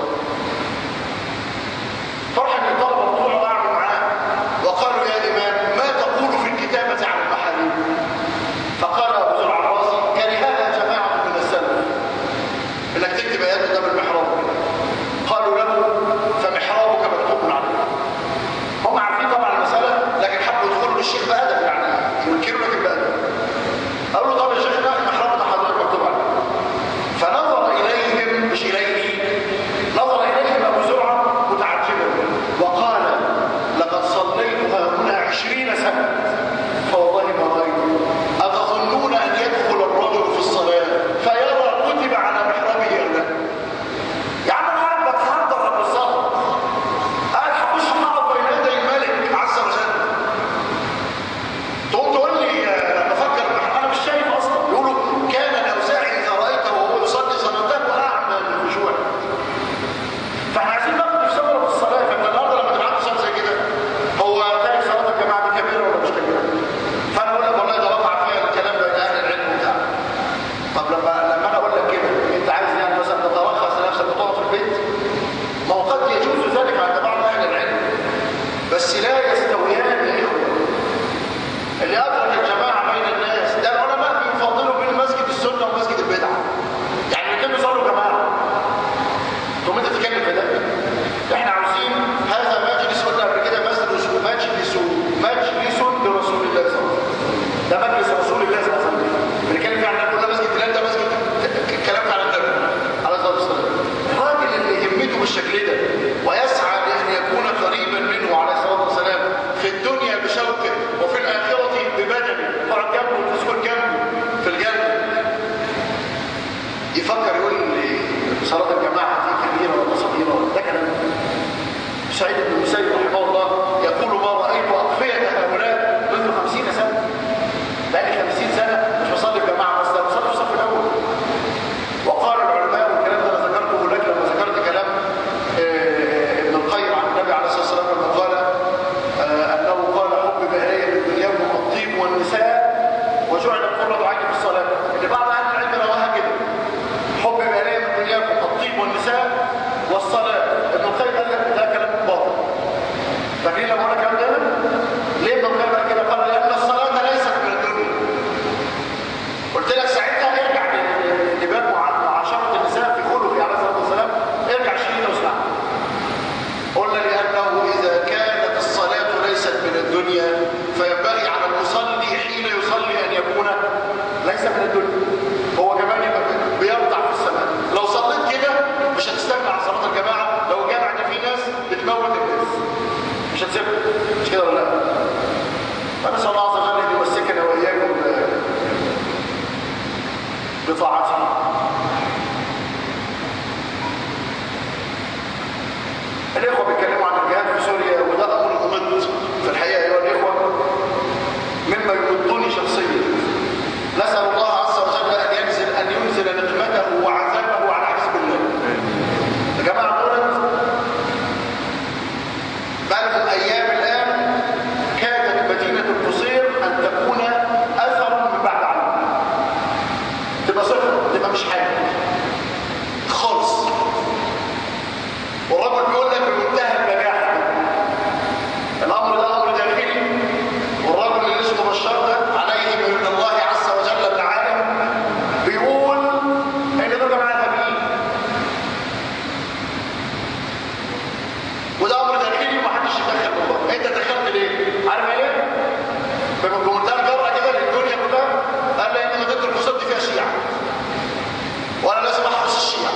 فرحا الطلبه بتوعه قعدوا معاه وقالوا يا امام ما تقول في الكتابه عن المحاريب فقال ابو زرع الرازي كرهها جماعه من السلف انك تكتب ايات قدام المحراب قالوا له فمحرابك مكتوب عليه هم عارفين طبعا المساله لكن حبوا يدخلوا للشيخ بادب يعني ينكروا لك البادب قالوا له طب يا شيخنا المحراب ده حضرتك مكتوب عليه فنظر اليهم مش اليه نظر اليهم ابو زرعه متعجبا وقال لقد صليت ها هنا عشرين سنه فوالله ما رايت اتظنون ان يدخل الرجل في الصلاه فيرى كتب على محرابه ام لا يا عم انا قاعد بتحضر قبل الصلاه قاعد هخش اقعد بين يدي الملك عز وجل تقوم تقول لي آه، بفكر انا مش شايف اصلا يقولوا كان الاوزاعي اذا رايته وهو يصلي صلاته اعمى من الخشوع فاحنا عايزين ناخد في ثمره الصلاه فانت النهارده لما تبقى عندك صلاه زي كده هو تاني صلاه الجماعه دي كبيره ولا مش كبيره؟ فانا اقول لك والله ده وقع فيها الكلام بين اهل العلم وبتاع طب لما لما انا اقول لك كده انت عايز يعني مثلا تترخص لنفسك وتقعد في البيت ما هو قد يجوز ذلك عند بعض اهل العلم بس لا يستويان يا اخوه اللي أدرك الجماعة بين الناس ده العلماء بيفضلوا بين مسجد السنة ومسجد البدعة يعني الاثنين بيصلوا جماعة ثم انت تتكلم في ده احنا عاوزين هذا مجلس قلنا قبل كده مجلس مجلس مجلس لرسول الله صلى الله عليه وسلم ده مجلس رسول الله صلى الله عليه وسلم بنتكلم فيه عن قلنا مسجد بلال ده مسجد الكلام على النبي عليه الصلاه والسلام الراجل اللي همته بالشكل ده ويسعى لان يكون قريبا منه عليه الصلاه والسلام في الدنيا بشوقه وفي الاخره ببدنه اقعد جنبه وتسكن جنبه في الجنه يفكر يقول لي صلاه الجماعه دي كبيره ولا صغيره ده كلام سعيد بن المسيب رحمه الله يقول ما رايت اقفيه هؤلاء منذ 50 سنه بقالي 50 سنه مش بصلي الجماعه بس ده بصلي في الصف الاول وقال العلماء والكلام ده انا ذكرته لك لما ذكرت كلام آه، ابن القيم عن النبي عليه الصلاه والسلام لما قال آه، انه قال حبب الي من دنياكم الطيب والنساء وجعل قرة عيني في الصلاه ان بعض اهل العلم رواها كده حبب الي من دنياكم الطيب والنساء والصلاه ابن القيم قال لك ده كلام باطل فاكرين لما قلنا الكلام ده ليه ابن القيم قال كده قال لان الصلاه ليست من الدنيا قلت لك ساعتها ارجع ل- لباب مع- معاشرة النساء في خلقه عليه الصلاة والسلام ارجع شيء واسمع قلنا لأنه إذا كانت الصلاة ليست من الدنيا فينبغي على المصلي حين يصلي أن يكون ليس من الدنيا تبقى صفر تبقى مش حاجه خالص والرجل بيقول لك بمنتهى البجاحه الامر ده امر داخلي والرجل اللي اسمه بشار ده عليه من الله عز وجل العالم بيقول ان دول جماعه غبيين وده امر داخلي ومحدش يتدخل والله انت دخلت ليه عارف ايه بمنتهى الجرأه كده للدنيا كلها قال لي ان مدينه القصاد دي فيها شيعه وانا لازم احرس الشيعه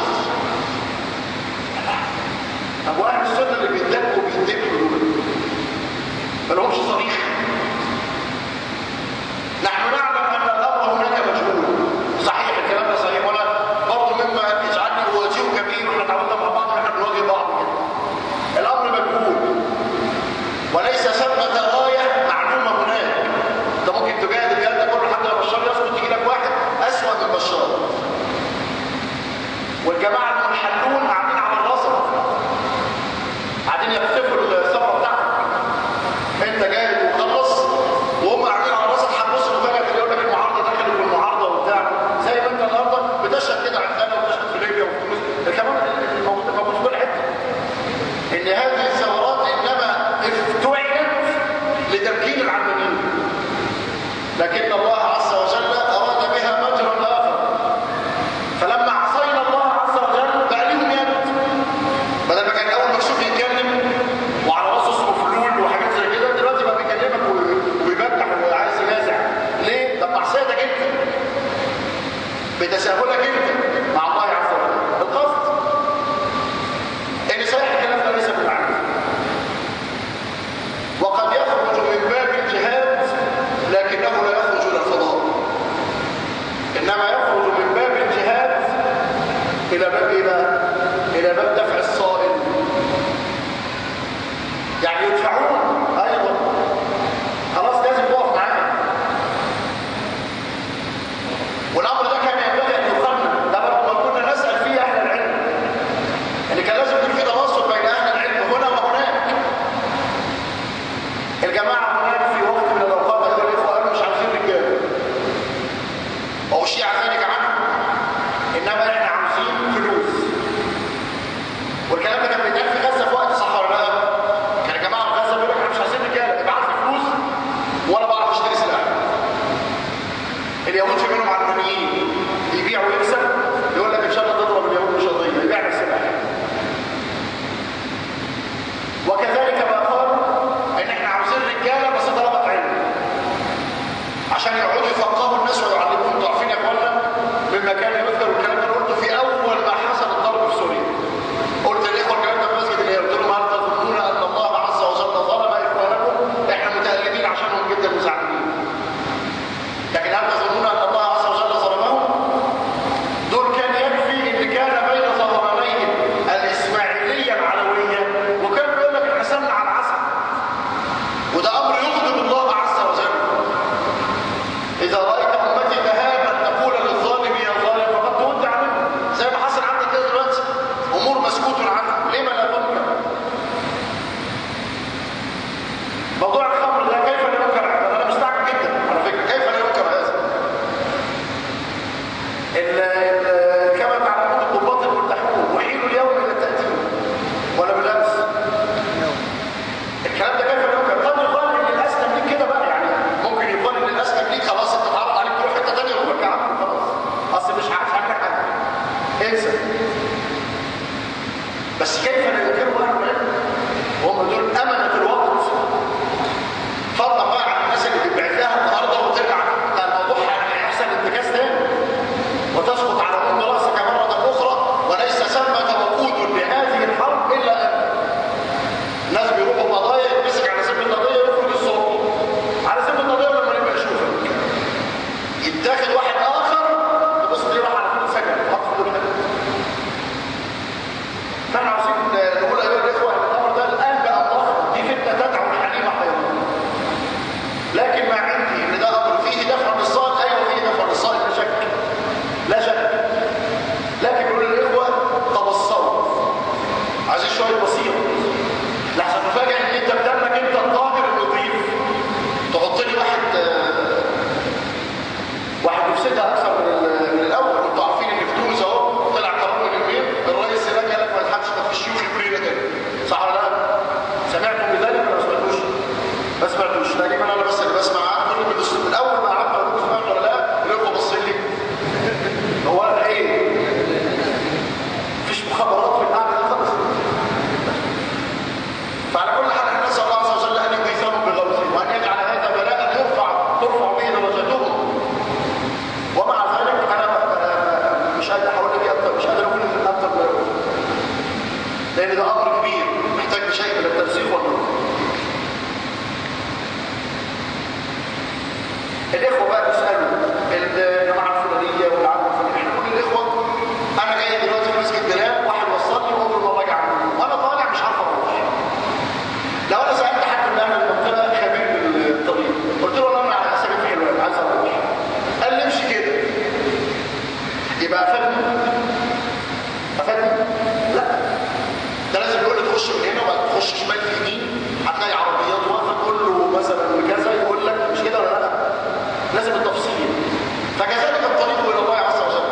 ابو اهل السنه اللي بيدقوا بيدقوا دول ما لهمش صريح نحن نعلم ان الامر هناك مجهول صحيح الكلام ده صحيح ولا برضه مما يجعلني اواجهك به واحنا اتعودنا مع بعض ان احنا بنواجه بعض كده الامر مجهول وليس ثمه غايه معلومه هناك انت ممكن تجاهد الجهاد ده كله حتى لو بشار يسقط تيجي لك واحد اسوأ من بشار والجماعه المنحلون قاعدين على الرصف قاعدين يقتفوا الصفه بتاعتك انت جاهد وخلص وهم قاعدين على الرصف هتبص فجاه اللي يقول لك المعارضه دخلت والمعارضه وبتاع زي ما انت النهارده بتشهد كده عندنا وبتشهد في ليبيا وفي تونس الكلام الموجود موجود في كل حته ان هذه الثورات انما افتعلت لتمكين العلمانيين لكن الله عز وجل اراد بها مجرى اخر فلما عصينا الله عز وجل بقى ليهم يد بدل ما كان الاول مكشوف يتكلم وعلى راسه اسمه فلول وحاجات زي كده دلوقتي بقى بيكلمك وي- ويبجح وعايز ينازع ليه؟ ده معصيتك انت بتساهلك انت مع الله عز وجل بالقصد ان صحيح الكلام ده ليس بالمعنى وقد يخرج من باب الجهاد لكنه لا يخرج الى الفضاء انما يخرج من باب الجهاد الى باب الى الى باب دفع الصائل يعني يدفعون ايضا خلاص لازم تقف معانا والامر ده كان ينبغي ان يقنن ده برضه ما كنا نسال فيه اهل العلم ان كان لازم يكون في تواصل بين اهل العلم هنا وهناك الجماعه هناك في وقت من الاوقات قالوا الاخوه قالوا مش عايزين رجاله هو الشيعة ذلك عنه انما احنا عاوزين فلوس والكلام ده كان بيتقال في غزه في وقت صح ولا لا؟ كان يا جماعه في غزه بيقول لك احنا مش عايزين رجاله ابعت لي فلوس وانا بعرف اشتري سلاح اليهود في منهم علمانيين يبيع ويكسب يقول لك ان شاء الله تضرب اليهود مش قضيه يبيع لك سلاح وكذلك ما قال ان احنا عاوزين رجاله بس طلبه علم عشان يقعدوا يفقهوا الناس ويعلموهم انتوا عارفين يا اخوانا مما كان يذكر والكلام ده أنا قلته في اول ما حصل الضرب في سوريا قلت للاخوه الكلام ده في مسجد اللي قلت لهم هل تظنون ان الله عز وجل ظلم اخوانكم احنا متالمين عشانهم جدا وزعلانين لكن هل تظنون ان الله عز وجل ظلمهم دول كان يكفي ان كان بين ظهرانيهم الاسماعيليه العلويه وكان بيقول لك احنا سمنا على العسل وده امر يغضب الله عز وجل إذا رأيت أمتي تهابا تقول للظالم يا ظالم فقد تود عنه زي ما حصل عندك كده دلوقتي أمور مسكوت عنها لما لا تنكر موضوع الخمر ده كيف لا ينكر أنا مستعجب جدا على فكرة كيف لا ينكر هذا ال- ال- كما تعلمون الضباط الملتحون وحيلوا اليوم إلى التأتين ولا بالأمس الكلام ده كيف يمكن قد يقال ان الاسلم ليك كده بقى يعني ممكن يقال ان الاسلم ليك خلاص انت اتعرض عليك تروح حته ثانيه وترجع عنه خلاص اصل مش عارف عنك حاجه انسى بس كيف لا ينكروا اهل العلم وهم دول امنه الوقت فضلا بقى عن الناس اللي بتبعت لها النهارده وترجع ده الموضوع هيحصل انتكاس تاني وتسقط على ام راسك مره اخرى وليس ثمه وقود لهذه الحرب الا انت الناس بيروحوا قضايا يتمسك على سبيل القضيه ويخرج الصوت على سبيل القضيه لما نبقى نشوفك يتاخد واحد اخر تبص تلاقيه راح على كل سجن حط في كل حته فاحنا عاوزين نقول ايها الاخوه ان الامر ده الان بقى مؤخر دي فتنه تدعو الحليم حيوان لكن ما عندي ان ده امر فيه دفع للصائل ايوه فيه دفع للصائل لا شك لا شك لكن نقول للاخوه تبصروا عايزين شويه بصيره لحظه مفاجاه ان انت بدمك انت الطاهر النظيف تحط لي واحد آه، واحد يفسدها اكثر من ال- من الاول يبقى افادني افادني لا ده لازم يقول لي تخش من هنا وبعد تخش شمال في يمين هتلاقي عربيات واقفه تقول له مثلا كذا يقول لك مش كده ولا لا لازم التفصيل فكذلك الطريق الى الله عز وجل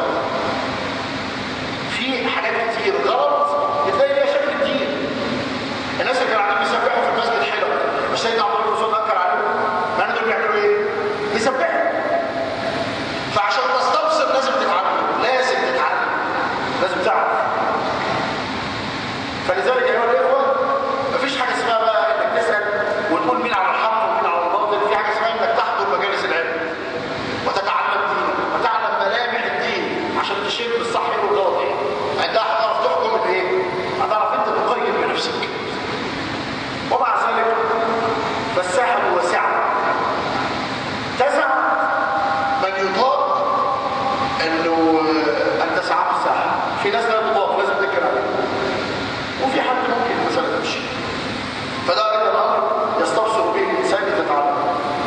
في حاجات كتير غلط بتلاقي ليها شكل كتير الناس اللي كانوا قاعدين بيسبحوا في المسجد حلو مش سيدنا عبد الله بن انكر عليهم ما دول بيعملوا ايه؟ بيسبحوا فعشان تستبصر لازم تتعلم لازم تتعلم لازم تعرف فلذلك ايها الاخوه مفيش حاجه اسمها بقى انك تسال وتقول مين على الحق ومين على الباطل في حاجه اسمها انك تحضر مجالس العلم وتتعلم دينك وتعلم ملامح الدين عشان تشير بالصح والغلط ايه عندها هتعرف تحكم بايه هتعرف انت تقيم بنفسك ومع ذلك فالساحه واسعه تسع من يطاق انه ان تسعه الساحه في ناس لا تطاق لازم تذكر عليها وفي حد ممكن مثلا تمشي فده ايضا امر يستبصر به الانسان يتعلم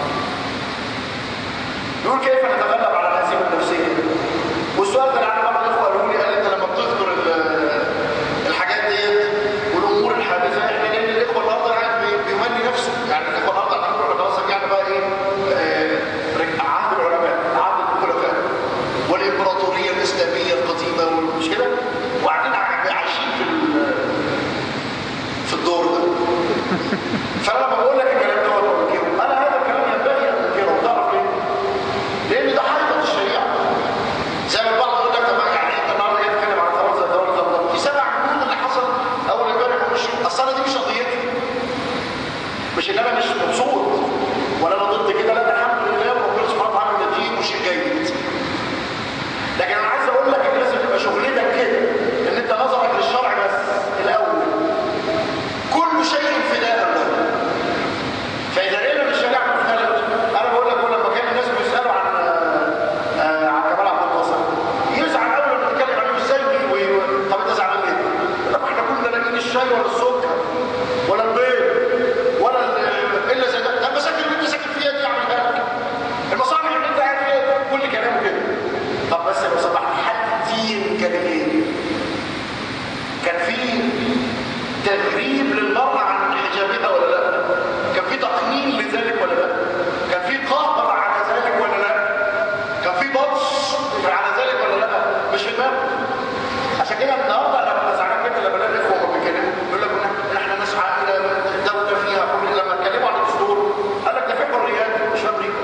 يقول كيف نتغلب على الهزيمه النفسيه والسؤال ده انا بعض الاخوه قالوا لي قال انت لما بتذكر ال- الحاجات ديت والامور الحادثه احنا لان الاخوه النهارده قاعد بي- بيمني نفسه يعني الاخوه النهارده قاعدين يقولوا خلاص رجعنا بقى ايه آه، رج- عهد العلماء عهد الخلفاء والامبراطوريه الاسلاميه القديمه مش كده وقاعدين قاعدين عايشين في ال- في الدور ده فانا لما بقول لك الكلام ده ولا بنكره انا هذا الكلام ينبغي ان انكره تعرف ليه؟ لان ده حيطه الشريعه زي ما البعض يقول لك طب يعني انت النهارده جاي تتكلم عن قرار زي قرار زي في سبع قانون اللي حصل اول امبارح ومش اصل انا دي مش قضيتي مش ان انا مش مبسوط ولا انا ضد كده لا ده الحمد لله وربنا سبحانه وتعالى نجيب وشيء جيد لكن انا عايز اقول لك ان لازم تبقى شغلتك كده ان انت نظرك للشرع بس الاول كل شيء فداء له فاذا لقينا ان الشريعه مختلفه انا بقول لك لما كان الناس بيسالوا عن آه، عن كمال عبد الناصر يزعل اول لما نتكلم عنه ازاي و- و- طب انت زعلان ليه؟ يقول لك احنا كنا لاقيين الشاي ولا السكر ولا البيض ولا ال- الا زي ده ده المساكن اللي انت ساكن فيها دي عملها لك المصانع اللي انت قاعد فيها كل كلامه كده طب بس لو سمحت حد الدين كان ايه؟ كان في تغريب للمرأة عن حجابها ولا لا كان في تقنين لذلك ولا لا كان في قهر على ذلك ولا لا كان في بطش على ذلك ولا لا مش في دماغه عشان كده النهارده انا ببقى زعلان جدا لما الاقي الاخوه وهم بيتكلموا يقول لك إن احنا نسعى الى دوله فيها حريه لما اتكلموا عن الدستور قال لك ده في حريات مش في امريكا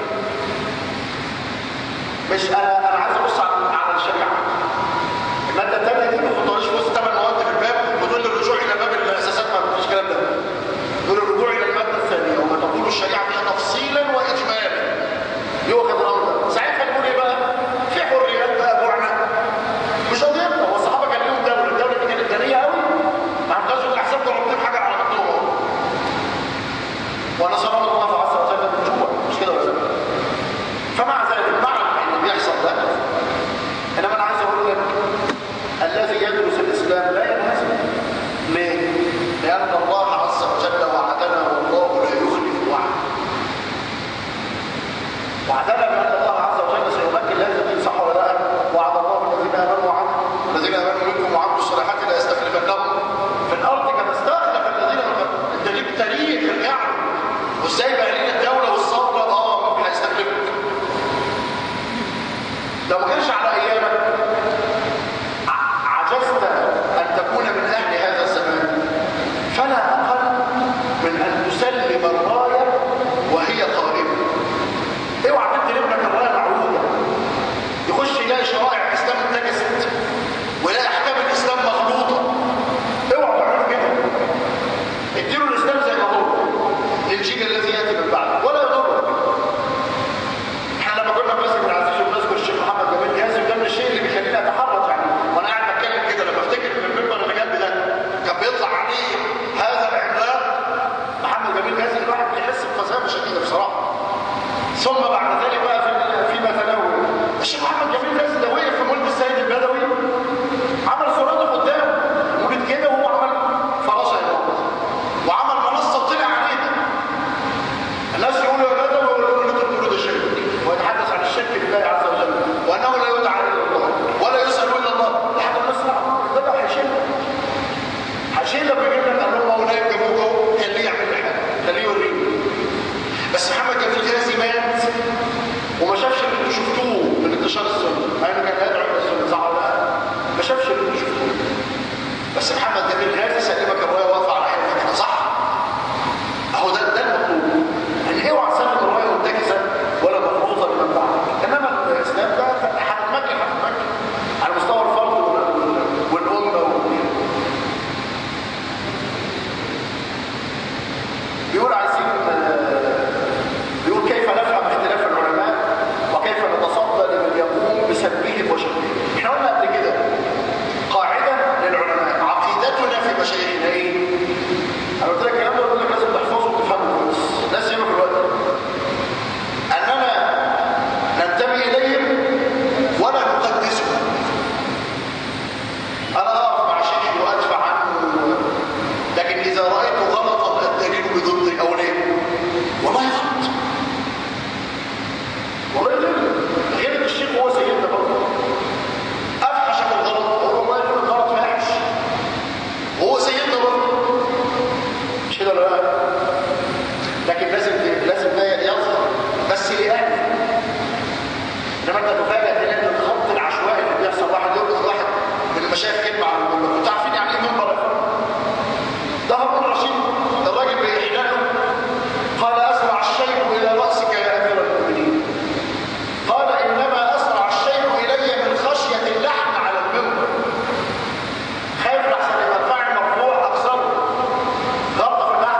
مش انا انا عايز ابص على على الشريعه الماده الثانيه دي ما تحطهاش في وسط ثمان مواد في الباب وتقول لي الرجوع الى باب الاساسات ما فيش الكلام ده تقول الرجوع الى الماده الثانيه وما تقول الشريعه فيها تفصيلا واجمالا يؤخذ الامر ده ساعتها نقول ايه بقى في حريات بقى جوعنا مش قضيتنا هو الصحابه كان لهم دوله الدوله دي كانت غنيه قوي ما عندهاش الاحساب ده ربنا حاجه على قدهم ونصرنا الله عز وجل بالجوع مش كده ولا لا فمع ذلك نعرف ان بيحصل ده انما انا عايز اقول لك الذي يدرس الاسلام لا ينهزم ليه؟ لان الله عز وجل وعدنا والله لا يخلف وعده وعدنا بان الله عز وجل سيمكن هذا الدين صح ولا لا؟ وعد الله الذين امنوا وعملوا الذين امنوا منكم وعملوا الصالحات لا يستخلفنهم في الارض كما استخلف الذين من قبلهم انت ليك تاريخ يعني وازاي بقى لنا الدوله والثوره اه هيستخلفك لو ما كانش على ايامك ع- عجزت ان تكون من اهل هذا الزمان فلا اقل من ان تسلم الرايه وهي قائمه اوعى تدي لابنك الرايه معروضه يخش يلاقي شرائع الاسلام انتكست ويلاقي احكام الاسلام مخلوطه اوعى تعمل كده اديله الاسلام زي ما هو الجيل الذي ياتي من بعده ولا يضرك احنا لما كنا في مسجد العزيز وبنذكر الشيخ محمد جمال جازم انما انت تفاجئ تلاقي ان الخط العشوائي اللي بيحصل واحد يرقص واحد من المشايخ كلمه على المنبر كنتوا عارفين يعني ايه منبر يا اخوان؟ ده هارون الرشيد الراجل بيحكي له قال اسرع الشيء الى راسك يا امير المؤمنين قال انما اسرع الشيء الي من خشيه اللحن على المنبر خايف لحسن يبقى الفاعل مرفوع اكثره غلطه في اللحن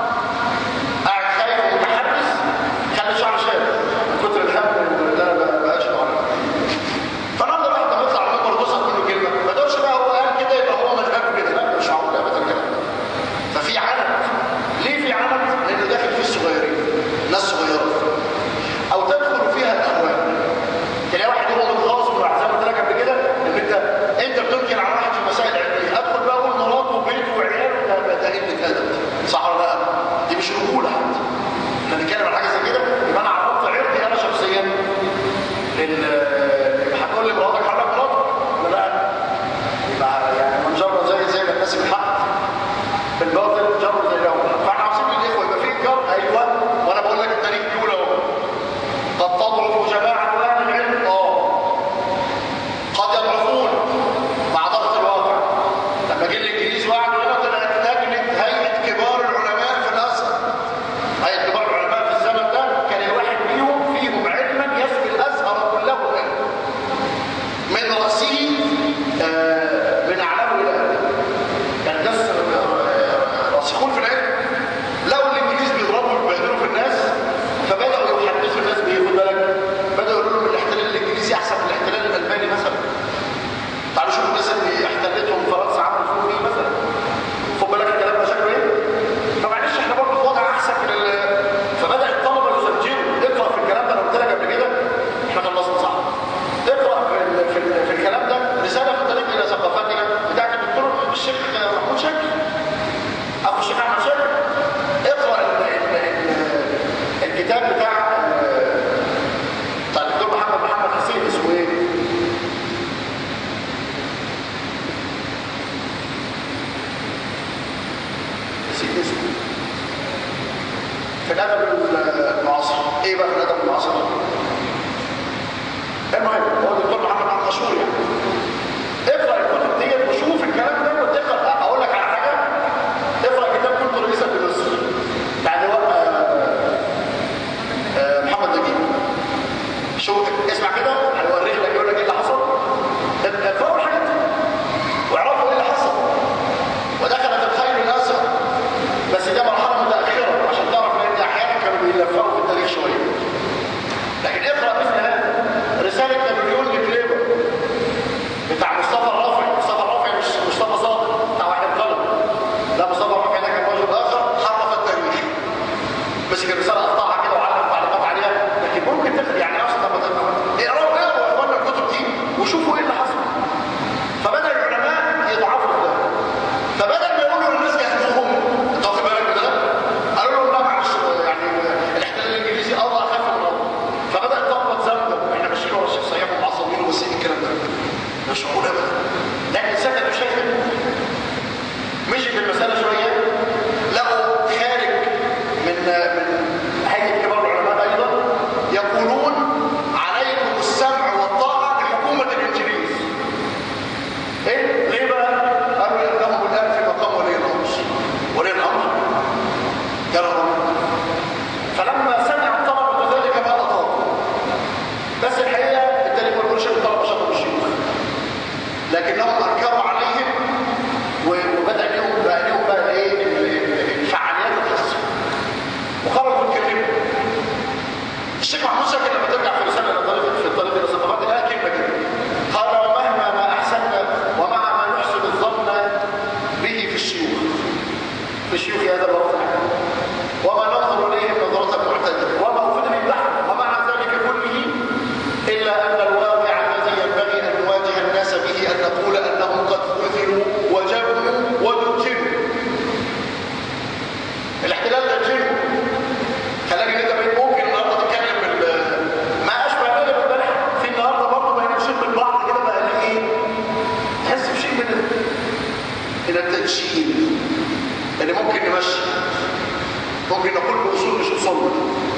قاعد خايف ومتحمس خلي شعر شاب من كتر الهم اللي انا ما بقاش معاه فنظر واحد لما يطلع على المنبر وصل منه كلمه ما تقولش بقى هو قال كده يبقى هو مذهبه كده لا مش معقول ابدا كده ففي عدد ليه في عدد؟ لانه داخل فيه الصغيرين ناس صغيره او تدخل فيها الاهواء تلاقي واحد هو متغاظ وزي ما قلت لك قبل كده ان انت انت بتنكر على واحد في المسائل العلميه ادخل بقى اقول مراته وبيته وعياله ده ده قله ادب صح ولا لا؟ دي مش رجوله حتى احنا بنتكلم عن حاجه زي كده يبقى انا عرفت عرضي انا شخصيا لل هتقول لي مراتك حرك مراتك ولا لا؟ يبقى يعني من جرى زي زي ما الناس الحق في الباطل جرى زي لهم فاحنا عاوزين الاخوه يبقى في جر ايوه وانا بقول لك التاريخ بيقول اهو قد تضعف جماعه اهل العلم اه قد يضعفون مع ضغط الواقع لما جه الانجليز وقعدوا هنا طلعت لجنه هيئه كبار العلماء في الازهر هيئه كبار العلماء في الزمن ده كان الواحد فيهم فيهم علما يسبي الازهر كله علم من راسه آه، من اعلامه الى ادناه كان ناس آه، راسخون في العلم لقوا الانجليز بيضربوا ويبهدلوا في الناس فبداوا يحدثوا الناس بايه خد بالك بداوا يقولوا لهم الاحتلال الانجليزي احسن من الاحتلال الالماني مثلا تعالوا شوفوا الناس اللي احتلتهم فرنسا عملوا فيهم ايه مثلا خد بالك الكلام ده شكله ايه فمعلش احنا برضه في وضع احسن من ال- فبدا الطلبه يسجلوا اقرا في الكلام ده انا قلت لك قبل كده احنا خلصنا صح اقرا في ال- في, ال- في الكلام ده رساله في الطريق الى ثقافتنا بتاعت الدكتور الشيخ محمود شاكر ابو الشيخ احمد شاكر اقرا ال- ال- ال- الكتاب بتاع بتاع الدكتور محمد محمد حسين اسمه ايه نسيت اسمه في الادب المعاصر ايه بقى في الادب المعاصر المهم هو الدكتور محمد محمد مشهور يعني اقرا الكتب ديت وشوف الكلام ده وتقرا اقول لك على حاجه اقرا كتاب كنت رئيسا لمصر بتاع لواء آه، آه، محمد نجيب شوف اسمع كده هيوريك لك يقول لك ايه اللي حصل اقرأوا الحاجات دي واعرفوا ايه اللي حصل ودخلت الخيل الازهر بس ده مرحله متاخره عشان تعرف لان احيانا كانوا بيلفقوا في التاريخ شويه لكن اقرا مثل هذا رساله نابليون لكليبر بتاع مصطفى الرافعي مصطفى الرافعي مش مصطفى صادق بتاع واحد غلط لا مصطفى الرافعي ده كان رجل اخر حرف التاريخ مسك الرساله قطعها كده وعلق تعليقات عليها لكن ممكن تاخد يعني اقصد لما تقرا اقراوا اقروا يا اخوانا الكتب دي وشوفوا ايه اللي حصل فبدا العلماء يضعفوا في ده فبدل ما يقولوا للناس يهدوهم انت واخد بالك من ده قالوا لهم لا معلش يعني الاحتلال الانجليزي قضى اخف من الارض فبدا يطبق ذنبه احنا ماشيين ورا الشيخ صيام ومعصبين ومسيء الكلام ده مش معقول ابدا لكن سكتوا شيء مشي في المساله شويه لقوا خارج من من هيئه كبار العلماء ايضا يقولون عليكم السمع والطاعه لحكومه الانجليز ايه ليه بقى قالوا انهم الان في مقام ولي الامر ولي الامر يا رب فلما سمع الطلبه ذلك ما اطاعوا بس الحقيقه التاريخ ما بيقولش ان الطلبه شطروا الشيوخ لكنهم انكروا عليهم و- وبدا لهم بقى لهم بقى ايه ال- ال- الفعاليات الخاصه وخرجوا يتكلموا الشيخ محمود شاكر لما ترجع في رساله الى طريق في الطريق الى ثقافات لها كلمه كده قال ومهما ما احسننا ومع ما نحسن الظن به في الشيوخ في الشيوخ هذا الرفع وما ننظر اليهم نظره معتدله وما افضل اللحم ومع ذلك كله الا ان الواقع الذي ينبغي ان نواجه الناس به ان نقول انهم قد خذلوا وجبنوا ودجنوا الاحتلال ده جنوا خلاك انت بقيت ممكن النهارده تتكلم بال ما اشبه كده بالبارح في النهارده برضه بقينا نشيل من بعض كده بقى ليه ايه تحس بشيء من ال- من التنشيل اللي ممكن نمشي ممكن نقول باصول مش اصول